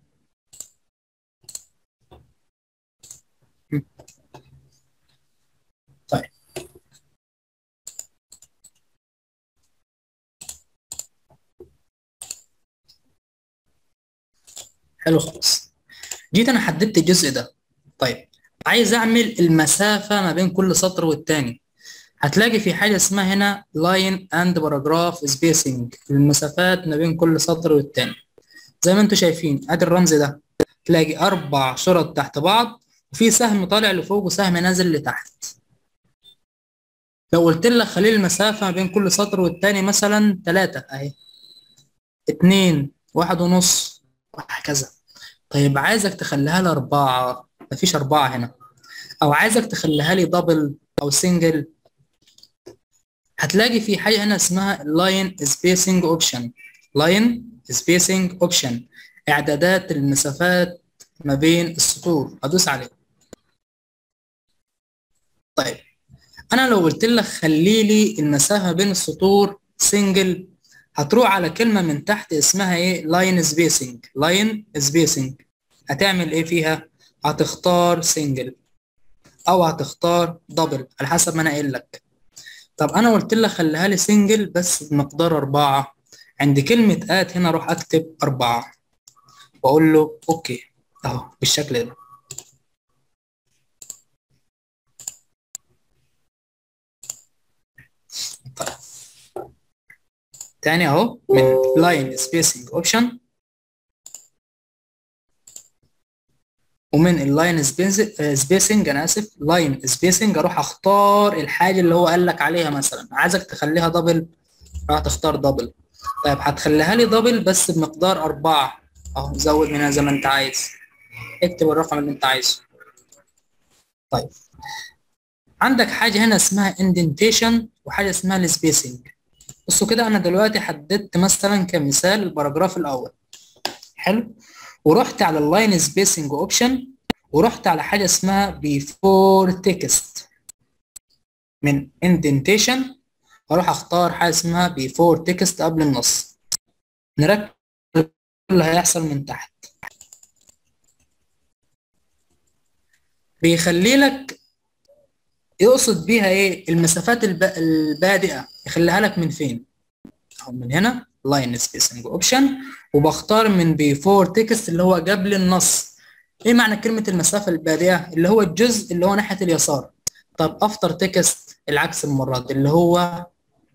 S1: طيب حلو خالص جيت انا حددت الجزء ده طيب عايز اعمل المسافة ما بين كل سطر والتاني هتلاقي في حاجة اسمها هنا line and paragraph spacing المسافات ما بين كل سطر والتاني زي ما انتم شايفين ادي الرمز ده تلاقي اربع شرط تحت بعض وفي سهم طالع لفوق وسهم نازل لتحت لو قلت لك خلي المسافة بين كل سطر والتاني مثلا تلاتة اهي اتنين واحد ونص وهكذا طيب عايزك تخليها لي أربعة مفيش أربعة هنا أو عايزك تخليها لي دبل أو سنجل هتلاقي في حاجة هنا اسمها لاين سبيسنج اوبشن لاين سبيسنج اوبشن إعدادات المسافات ما بين السطور هدوس عليه طيب أنا لو قلت لك خلي لي المسافة بين السطور سنجل هتروح على كلمة من تحت اسمها ايه لاين سبيسنج لاين سبيسنج هتعمل ايه فيها هتختار سنجل او هتختار دبل على حسب ما انا قايل لك طب انا قلت لك خليها لي سنجل بس بمقدار أربعة عند كلمة آت هنا اروح اكتب أربعة واقول له اوكي اهو بالشكل ده طيب تاني اهو من لاين سبيسنج اوبشن ومن اللاين سبيسنج انا اسف لاين سبيسنج اروح اختار الحاجه اللي هو قال لك عليها مثلا عايزك تخليها دبل راح تختار دبل طيب هتخليها لي دبل بس بمقدار أربعة اهو زود منها زي ما انت عايز اكتب الرقم اللي انت عايزه طيب عندك حاجه هنا اسمها اندنتيشن وحاجه اسمها السبيسنج بصوا كده انا دلوقتي حددت مثلا كمثال الباراجراف الاول حلو ورحت على اللاين سبيسنج اوبشن ورحت على حاجه اسمها بيفور تكست من اندنتيشن اروح اختار حاجه اسمها بيفور تكست قبل النص نركز اللي هيحصل من تحت بيخلي لك يقصد بيها ايه المسافات الب... البادئه يخليها لك من فين او من هنا لاين سبيسنج اوبشن وبختار من بيفور تكست اللي هو قبل النص ايه معنى كلمه المسافه البادئه اللي هو الجزء اللي هو ناحيه اليسار طب افتر تكست العكس المره دي اللي هو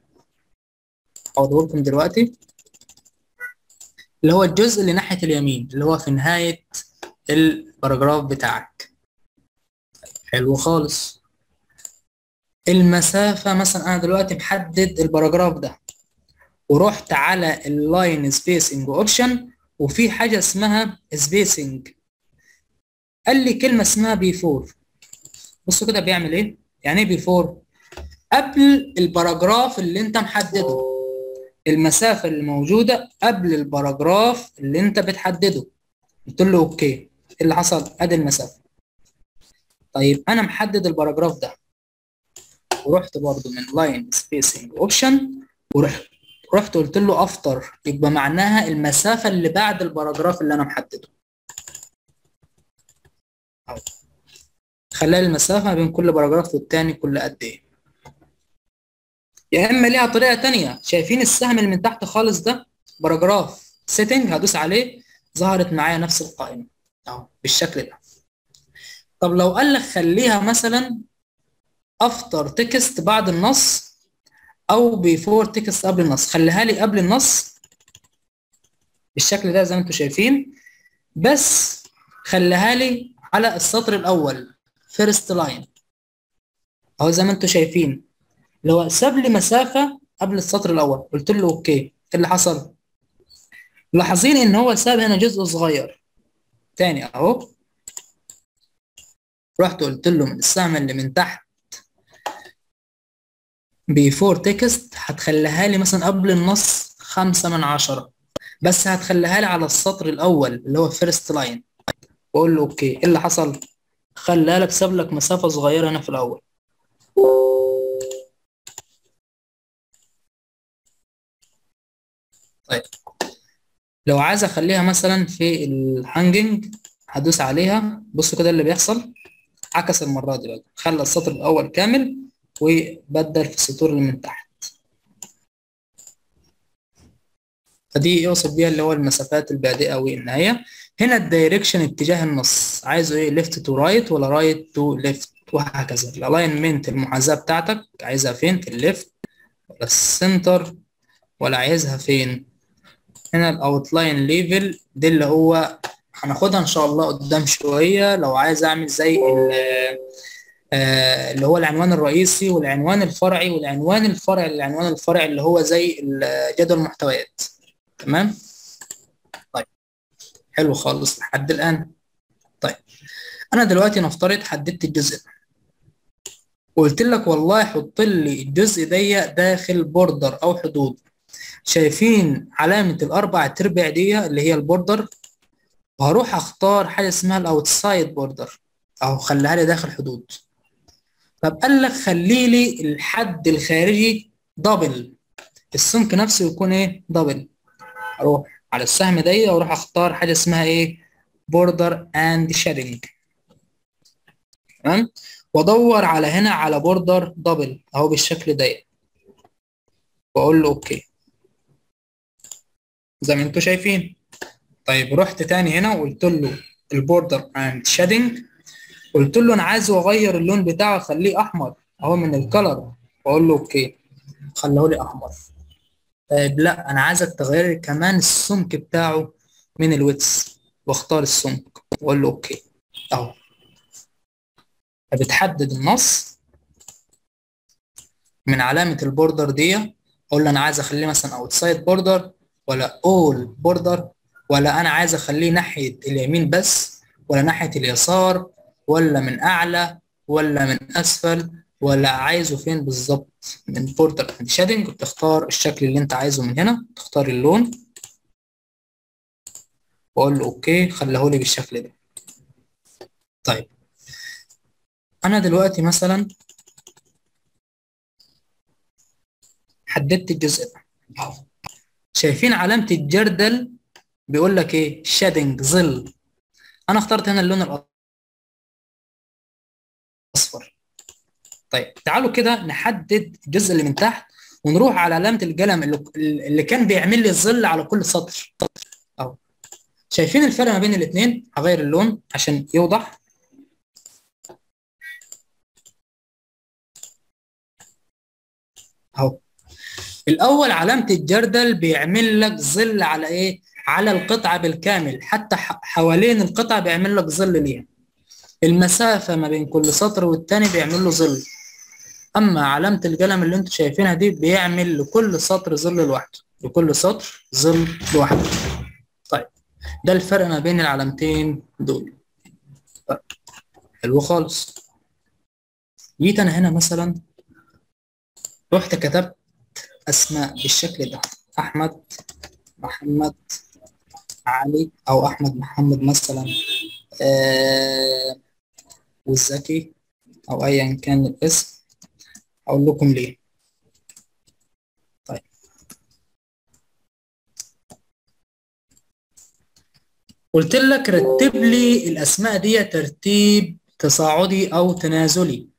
S1: اقول لكم دلوقتي اللي هو الجزء اللي ناحيه اليمين اللي هو في نهايه الباراجراف بتاعك حلو خالص المسافة مثلا أنا دلوقتي محدد الباراجراف ده ورحت على اللاين سبيسنج اوبشن وفي حاجة اسمها سبيسنج قال لي كلمة اسمها بيفور بصوا كده بيعمل ايه؟ يعني ايه بيفور؟ قبل الباراجراف اللي انت محدده المسافة اللي موجودة قبل الباراجراف اللي انت بتحدده قلت له اوكي ايه اللي حصل؟ ادي المسافة طيب انا محدد الباراجراف ده ورحت برضو من لاين سبيسنج اوبشن ورحت رحت قلت له افتر يبقى معناها المسافه اللي بعد الباراجراف اللي انا محدده خلال المسافه ما بين كل باراجراف والتاني كل قد ايه يا اما ليها طريقه تانية شايفين السهم اللي من تحت خالص ده باراجراف سيتنج هدوس عليه ظهرت معايا نفس القائمه اهو بالشكل ده طب لو قال لك خليها مثلا افتر تكست بعد النص او بيفور تكست قبل النص خليها لي قبل النص بالشكل ده زي ما انتم شايفين بس خليها لي على السطر الاول فيرست لاين اهو زي ما انتم شايفين اللي هو ساب لي مسافه قبل السطر الاول قلت له اوكي ايه اللي حصل لاحظين ان هو ساب هنا جزء صغير تاني اهو رحت قلت له من السهم اللي من تحت بيفور تكست هتخليها لي مثلا قبل النص خمسة من عشرة بس هتخليها لي على السطر الأول اللي هو فيرست لاين وأقول له أوكي إيه اللي حصل؟ خليها لك ساب لك مسافة صغيرة هنا في الأول طيب لو عايز أخليها مثلا في الهانجنج هدوس عليها بصوا كده اللي بيحصل عكس المرة دي بقى خلى السطر الأول كامل وبدل في السطور اللي من تحت فدي يوصف بيها اللي هو المسافات البادئة والنهاية هنا الدايركشن اتجاه النص عايزه ايه ليفت تو رايت ولا رايت تو ليفت وهكذا الالاينمنت المحاذاة بتاعتك عايزها فين في الليفت ولا السنتر ولا عايزها فين هنا الاوتلاين ليفل ده اللي هو هناخدها ان شاء الله قدام شويه لو عايز اعمل زي اللي هو العنوان الرئيسي والعنوان الفرعي والعنوان الفرعي للعنوان الفرعي اللي هو زي جدول المحتويات تمام طيب حلو خالص لحد الان طيب انا دلوقتي نفترض حددت الجزء ده وقلت لك والله حط لي الجزء ده داخل بوردر او حدود شايفين علامة الأربع تربع دي اللي هي البوردر وهروح أختار حاجة اسمها الأوتسايد بوردر أو خليها لي داخل حدود طب قال لك خلي لي الحد الخارجي دبل السمك نفسه يكون إيه دبل أروح على السهم ده وأروح أختار حاجة اسمها إيه بوردر أند شادنج تمام وأدور على هنا على بوردر دبل أهو بالشكل ده وأقول له أوكي زي ما انتم شايفين طيب رحت تاني هنا وقلت له البوردر اند شادنج قلت له انا عايز اغير اللون بتاعه اخليه احمر اهو من الكلر واقول له اوكي خليه لي احمر طيب لا انا عايزك تغير كمان السمك بتاعه من الويتس واختار السمك واقول له اوكي اهو بتحدد النص من علامة البوردر دي اقول له انا عايز اخليه مثلا اوتسايد بوردر ولا اول بوردر ولا انا عايز اخليه ناحيه اليمين بس ولا ناحيه اليسار ولا من اعلى ولا من اسفل ولا عايزه فين بالظبط من بوردر اند شادنج بتختار الشكل اللي انت عايزه من هنا تختار اللون واقول له اوكي خليه لي بالشكل ده طيب انا دلوقتي مثلا حددت الجزء ده شايفين علامة الجردل بيقول لك ايه شادنج ظل انا اخترت هنا اللون الاصفر طيب تعالوا كده نحدد الجزء اللي من تحت ونروح على علامة القلم اللي, اللي كان بيعمل لي الظل على كل سطر اهو شايفين الفرق ما بين الاثنين هغير اللون عشان يوضح اهو الاول علامه الجردل بيعمل لك ظل على ايه على القطعه بالكامل حتى حوالين القطعه بيعمل لك ظل ليها المسافه ما بين كل سطر والتاني بيعمل له ظل اما علامه القلم اللي انتوا شايفينها دي بيعمل لكل سطر ظل لوحده لكل سطر ظل لوحده طيب ده الفرق ما بين العلامتين دول طيب. حلو خالص جيت انا هنا مثلا رحت كتبت اسماء بالشكل ده احمد محمد علي او احمد محمد مثلا آه والزكي او ايا كان الاسم اقول لكم ليه طيب قلت لك رتب لي الاسماء دي ترتيب تصاعدي او تنازلي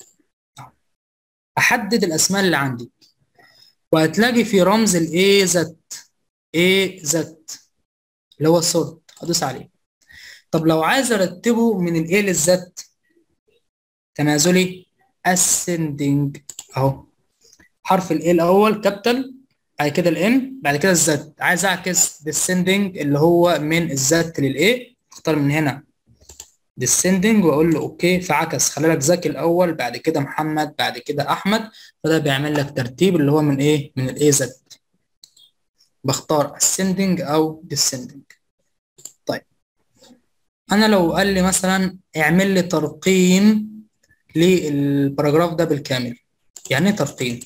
S1: احدد الاسماء اللي عندي وهتلاقي في رمز ال A Z A Z اللي هو الصوت هدوس عليه طب لو عايز ارتبه من ال A لل Z تنازلي ascending اهو حرف ال A الاول كابيتال بعد كده ال N بعد كده الزد عايز اعكس descending اللي هو من الزد لل A اختار من هنا descending واقول له اوكي فعكس خلي لك زكي الاول بعد كده محمد بعد كده احمد فده بيعمل لك ترتيب اللي هو من ايه من الاي زد بختار ascending او descending طيب انا لو قال لي مثلا اعمل لي ترقيم للباراجراف ده بالكامل يعني ايه ترقيم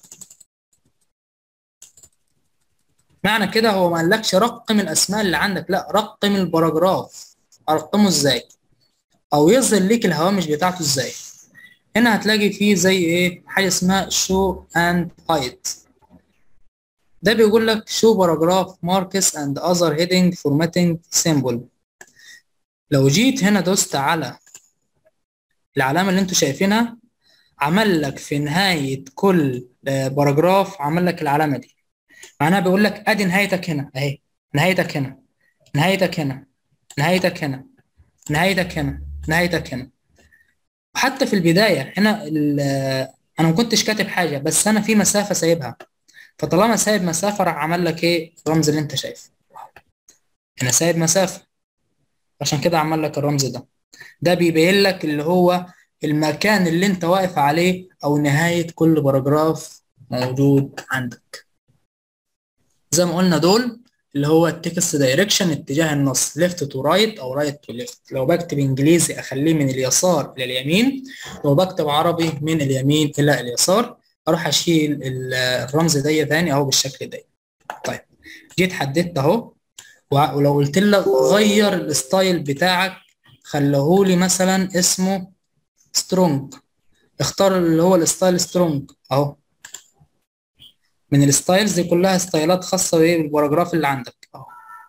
S1: معنى كده هو ما قالكش رقم الاسماء اللي عندك لا رقم الباراجراف ارقمه ازاي او يظهر ليك الهوامش بتاعته ازاي هنا هتلاقي فيه زي ايه حاجه اسمها show and hide ده بيقول لك show paragraph marks and other heading formatting symbol لو جيت هنا دوست على العلامه اللي انتوا شايفينها عمل لك في نهايه كل باراجراف عمل لك العلامه دي معناها بيقول لك ادي نهايتك هنا اهي نهايتك هنا نهايتك هنا نهايتك هنا نهايتك هنا نهايتك هنا وحتى في البداية هنا أنا ما كنتش كاتب حاجة بس أنا في مسافة سايبها فطالما سايب مسافة راح عمل لك إيه الرمز اللي أنت شايفه هنا سايب مسافة عشان كده عمل لك الرمز ده ده بيبين لك اللي هو المكان اللي انت واقف عليه او نهاية كل باراجراف موجود عندك زي ما قلنا دول اللي هو التكست دايركشن اتجاه النص ليفت تو رايت او رايت تو ليفت لو بكتب انجليزي اخليه من اليسار الى اليمين لو بكتب عربي من اليمين الى اليسار اروح اشيل الرمز ده تاني اهو بالشكل ده طيب جيت حددت اهو ولو قلت لك غير الستايل بتاعك خليهولي مثلا اسمه سترونج اختار اللي هو الستايل سترونج اهو من الستايلز دي كلها ستايلات خاصة بالباراجراف اللي عندك اهو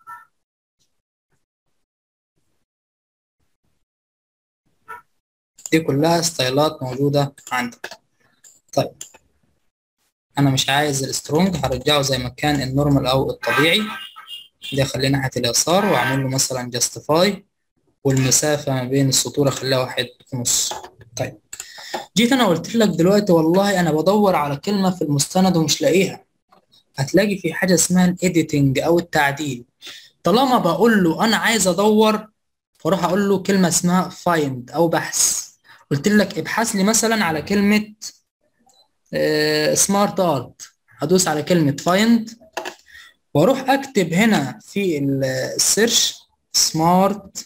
S1: دي كلها ستايلات موجودة عندك طيب انا مش عايز السترونج هرجعه زي ما كان النورمال او الطبيعي ده خليه ناحية اليسار واعمل له مثلا جاستيفاي والمسافة ما بين السطور اخليها واحد ونص طيب جيت انا قلت لك دلوقتي والله انا بدور على كلمة في المستند ومش لاقيها هتلاقي في حاجة اسمها الايديتنج او التعديل طالما بقول له انا عايز ادور فاروح اقول له كلمة اسمها find او بحث قلت لك ابحث لي مثلا على كلمة سمارت ارت هدوس على كلمة find واروح اكتب هنا في السيرش سمارت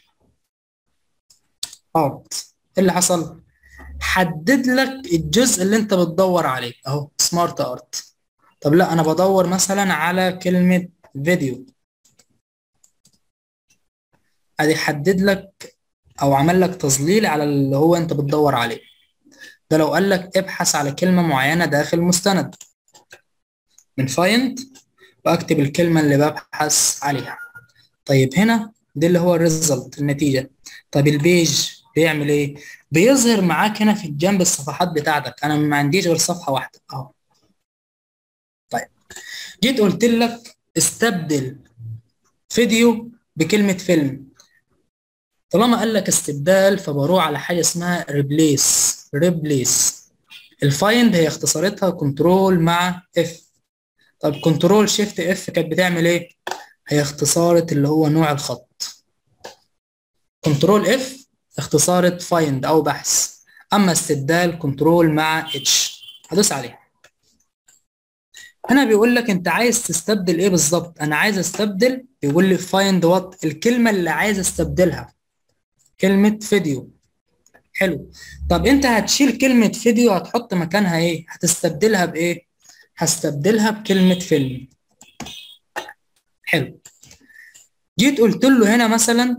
S1: ارت ايه اللي حصل حدد لك الجزء اللي انت بتدور عليه اهو سمارت ارت طب لا انا بدور مثلا على كلمة فيديو ادي حدد لك او عمل لك تظليل على اللي هو انت بتدور عليه ده لو قال لك ابحث على كلمة معينة داخل مستند من فايند واكتب الكلمة اللي ببحث عليها طيب هنا ده اللي هو الريزلت النتيجة طيب البيج بيعمل ايه بيظهر معاك هنا في جنب الصفحات بتاعتك انا ما عنديش غير صفحة واحدة اهو طيب جيت قلت لك استبدل فيديو بكلمة فيلم طالما قال لك استبدال فبروح على حاجة اسمها ريبليس ريبليس الفايند هي اختصارتها كنترول مع اف طب كنترول شيفت اف كانت بتعمل ايه هي اختصارة اللي هو نوع الخط كنترول اف اختصارة فايند او بحث اما استبدال كنترول مع اتش هدوس عليها هنا بيقول لك انت عايز تستبدل ايه بالظبط انا عايز استبدل بيقول لي فايند وات الكلمة اللي عايز استبدلها كلمة فيديو حلو طب انت هتشيل كلمة فيديو هتحط مكانها ايه هتستبدلها بايه هستبدلها بكلمة فيلم حلو جيت قلت له هنا مثلا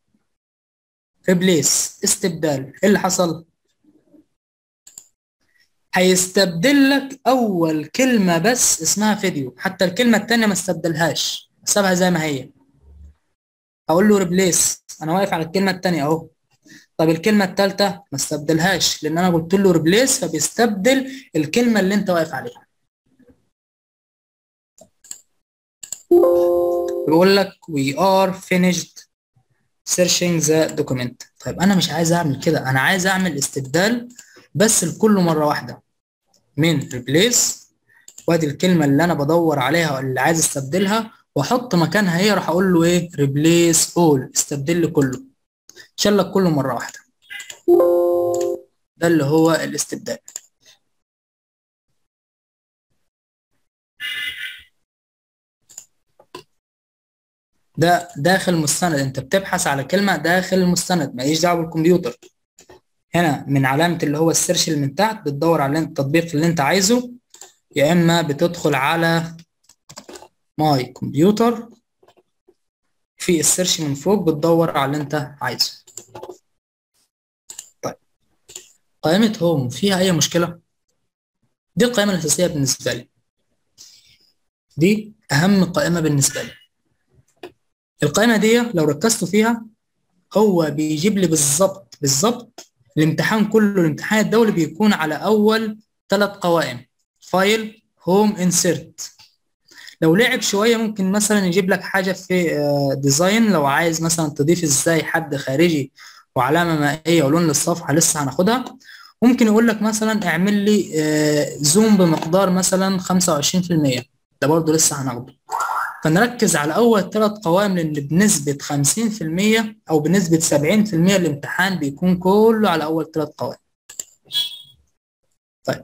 S1: ريبليس استبدال ايه اللي حصل هيستبدل لك اول كلمة بس اسمها فيديو حتى الكلمة التانية ما استبدلهاش سابها زي ما هي اقول له ريبليس انا واقف على الكلمة التانية اهو طب الكلمة التالتة ما استبدلهاش لان انا قلت له ريبليس فبيستبدل الكلمة اللي انت واقف عليها بيقول لك we are finished searching the document طيب انا مش عايز اعمل كده انا عايز اعمل استبدال بس لكل مرة واحدة من replace وادي الكلمة اللي انا بدور عليها اللي عايز استبدلها واحط مكانها هي راح اقول له ايه replace all استبدل لي كله شال لك كله مرة واحدة ده اللي هو الاستبدال ده داخل مستند انت بتبحث على كلمة داخل المستند ماليش دعوة بالكمبيوتر هنا من علامة اللي هو السيرش اللي من تحت بتدور على التطبيق اللي انت عايزه يا اما بتدخل على ماي كمبيوتر في السيرش من فوق بتدور على اللي انت عايزه طيب قائمة هوم فيها اي مشكلة دي القائمة الأساسية بالنسبة لي دي أهم قائمة بالنسبة لي القائمة دي لو ركزتوا فيها هو بيجيب لي بالظبط بالظبط الامتحان كله الامتحان الدولي بيكون على أول ثلاث قوائم فايل هوم انسيرت لو لعب شوية ممكن مثلا يجيب لك حاجة في ديزاين لو عايز مثلا تضيف ازاي حد خارجي وعلامة مائية ولون للصفحة لسه هناخدها ممكن يقول لك مثلا اعمل لي زوم بمقدار مثلا 25% ده برضه لسه هناخده فنركز على اول ثلاث قوائم لان بنسبه 50% او بنسبه 70% الامتحان بيكون كله على اول ثلاث قوائم طيب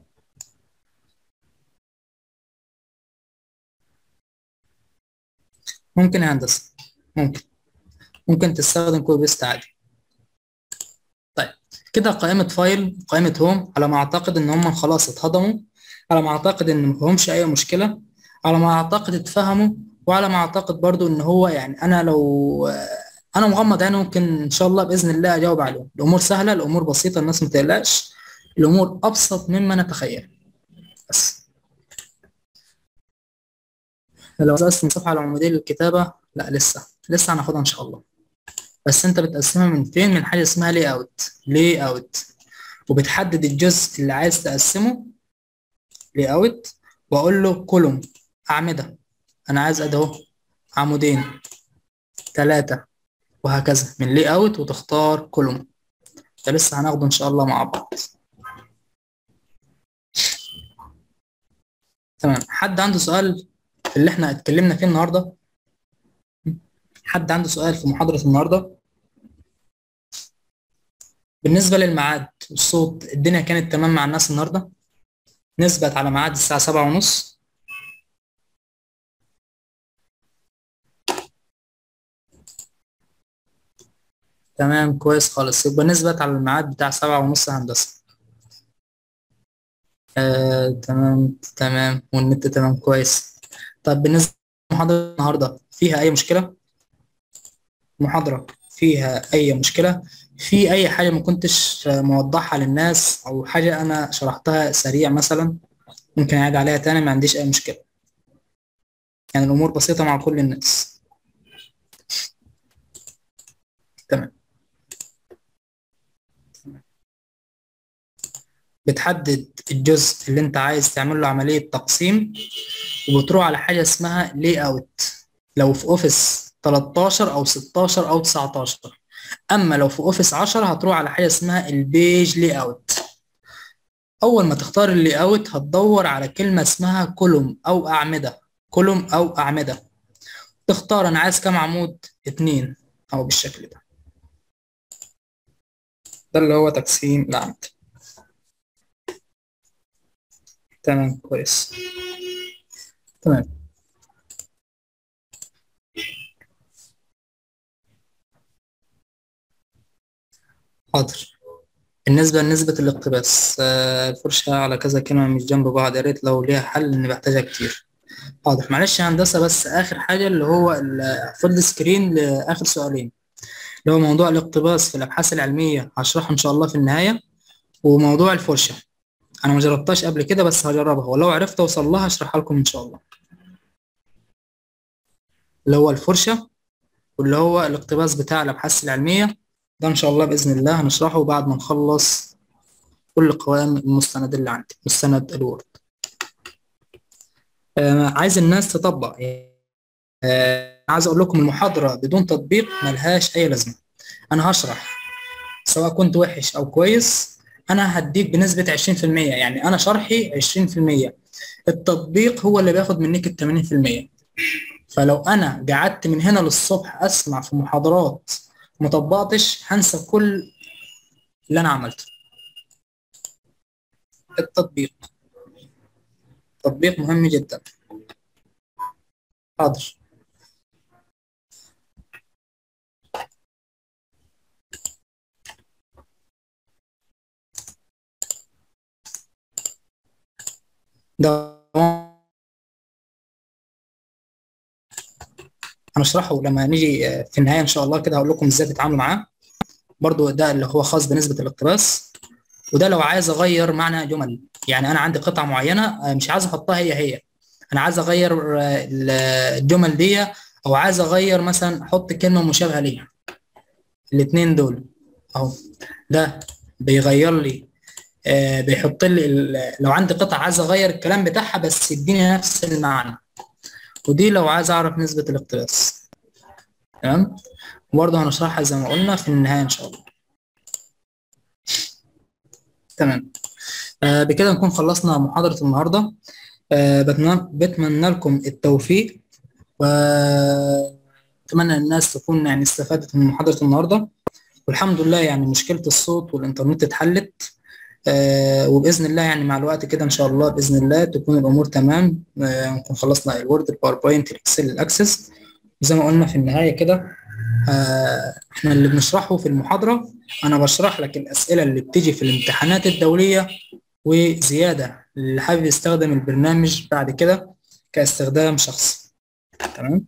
S1: ممكن يا هندسه ممكن ممكن تستخدم كوبي بيست عادي طيب كده قائمة فايل قائمة هوم على ما أعتقد إن هم خلاص اتهضموا على ما أعتقد إن مفيهمش أي مشكلة على ما أعتقد اتفهموا وعلى ما أعتقد برضو إن هو يعني أنا لو أنا مغمض يعني ممكن إن شاء الله بإذن الله أجاوب عليهم الأمور سهلة الأمور بسيطة الناس متقلقش الأمور أبسط مما نتخيل بس لو أسست صفحة على عمودية للكتابة لا لسه لسه هناخدها إن شاء الله بس انت بتقسمها من فين من حاجه اسمها لي اوت لي اوت وبتحدد الجزء اللي عايز تقسمه لي اوت واقول له كولوم اعمده انا عايز ادي اهو عمودين ثلاثه وهكذا من لي اوت وتختار كولوم ده لسه هناخده ان شاء الله مع بعض تمام حد عنده سؤال في اللي احنا اتكلمنا فيه النهارده حد عنده سؤال في محاضرة النهاردة؟ بالنسبة للميعاد والصوت الدنيا كانت تمام مع الناس النهاردة؟ نثبت على ميعاد الساعة سبعة ونص تمام كويس خالص يبقى نثبت على الميعاد بتاع سبعة ونص هندسة آه، تمام تمام والنت تمام كويس طب بالنسبة لمحاضرة النهاردة فيها أي مشكلة؟ محاضرة فيها أي مشكلة في أي حاجة ما كنتش موضحها للناس أو حاجة أنا شرحتها سريع مثلا ممكن أعيد عليها تاني ما عنديش أي مشكلة يعني الأمور بسيطة مع كل الناس تمام بتحدد الجزء اللي انت عايز تعمل له عملية تقسيم وبتروح على حاجة اسمها لي اوت لو في اوفيس 13 او 16 او 19 اما لو في اوفيس 10 هتروح على حاجه اسمها البيج لي اوت اول ما تختار اللي اوت هتدور على كلمه اسمها كولوم او اعمده كولوم او اعمده تختار انا عايز كام عمود اتنين او بالشكل ده ده اللي هو تقسيم الاعمده تمام كويس تمام حاضر بالنسبة لنسبة الاقتباس آه، الفرشة على كذا كلمة مش جنب بعض يا ريت لو ليها حل إني بحتاجها كتير حاضر معلش يا هندسة بس آخر حاجة اللي هو فول سكرين لآخر سؤالين اللي هو موضوع الاقتباس في الأبحاث العلمية هشرحه إن شاء الله في النهاية وموضوع الفرشة أنا ما جربتهاش قبل كده بس هجربها ولو عرفت أوصل لها هشرحها لكم إن شاء الله اللي هو الفرشة واللي هو الاقتباس بتاع الأبحاث العلمية ده إن شاء الله بإذن الله هنشرحه بعد ما نخلص كل قوائم المستند اللي عندي مستند الوورد آه عايز الناس تطبق آه عايز أقول لكم المحاضرة بدون تطبيق ملهاش أي لازمة أنا هشرح سواء كنت وحش أو كويس أنا هديك بنسبة 20% يعني أنا شرحي 20% التطبيق هو اللي بياخد منك ال 80% فلو أنا قعدت من هنا للصبح أسمع في محاضرات مطبقتش هنسى كل اللي انا عملته التطبيق تطبيق مهم جدا حاضر ده هنشرحه لما نيجي في النهايه ان شاء الله كده هقول لكم ازاي تتعاملوا معاه برضو ده اللي هو خاص بنسبه الاقتباس وده لو عايز اغير معنى جمل يعني انا عندي قطعه معينه مش عايز احطها هي هي انا عايز اغير الجمل دي او عايز اغير مثلا احط كلمه مشابهه ليها الاثنين دول اهو ده بيغير لي آه بيحط لي لو عندي قطعه عايز اغير الكلام بتاعها بس يديني نفس المعنى ودي لو عايز اعرف نسبة الاقتباس تمام وبرضه هنشرحها زي ما قلنا في النهاية ان شاء الله تمام آه بكده نكون خلصنا محاضرة النهاردة آه بتمنى, بتمنى لكم التوفيق وأتمنى الناس تكون يعني استفادت من محاضرة النهاردة والحمد لله يعني مشكلة الصوت والإنترنت اتحلت آه وبإذن الله يعني مع الوقت كده إن شاء الله بإذن الله تكون الأمور تمام آه نكون خلصنا الوورد الباوربوينت الإكسل الأكسس وزي ما قلنا في النهاية كده آه إحنا اللي بنشرحه في المحاضرة أنا بشرح لك الأسئلة اللي بتيجي في الامتحانات الدولية وزيادة اللي حابب يستخدم البرنامج بعد كده كاستخدام شخصي تمام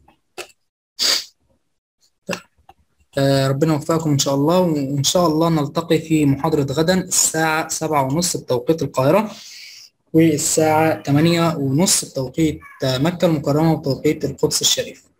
S1: آه ربنا يوفقكم إن شاء الله وإن شاء الله نلتقي في محاضرة غدا الساعة سبعة ونص بتوقيت القاهرة والساعة تمانية ونص بتوقيت مكة المكرمة وتوقيت القدس الشريف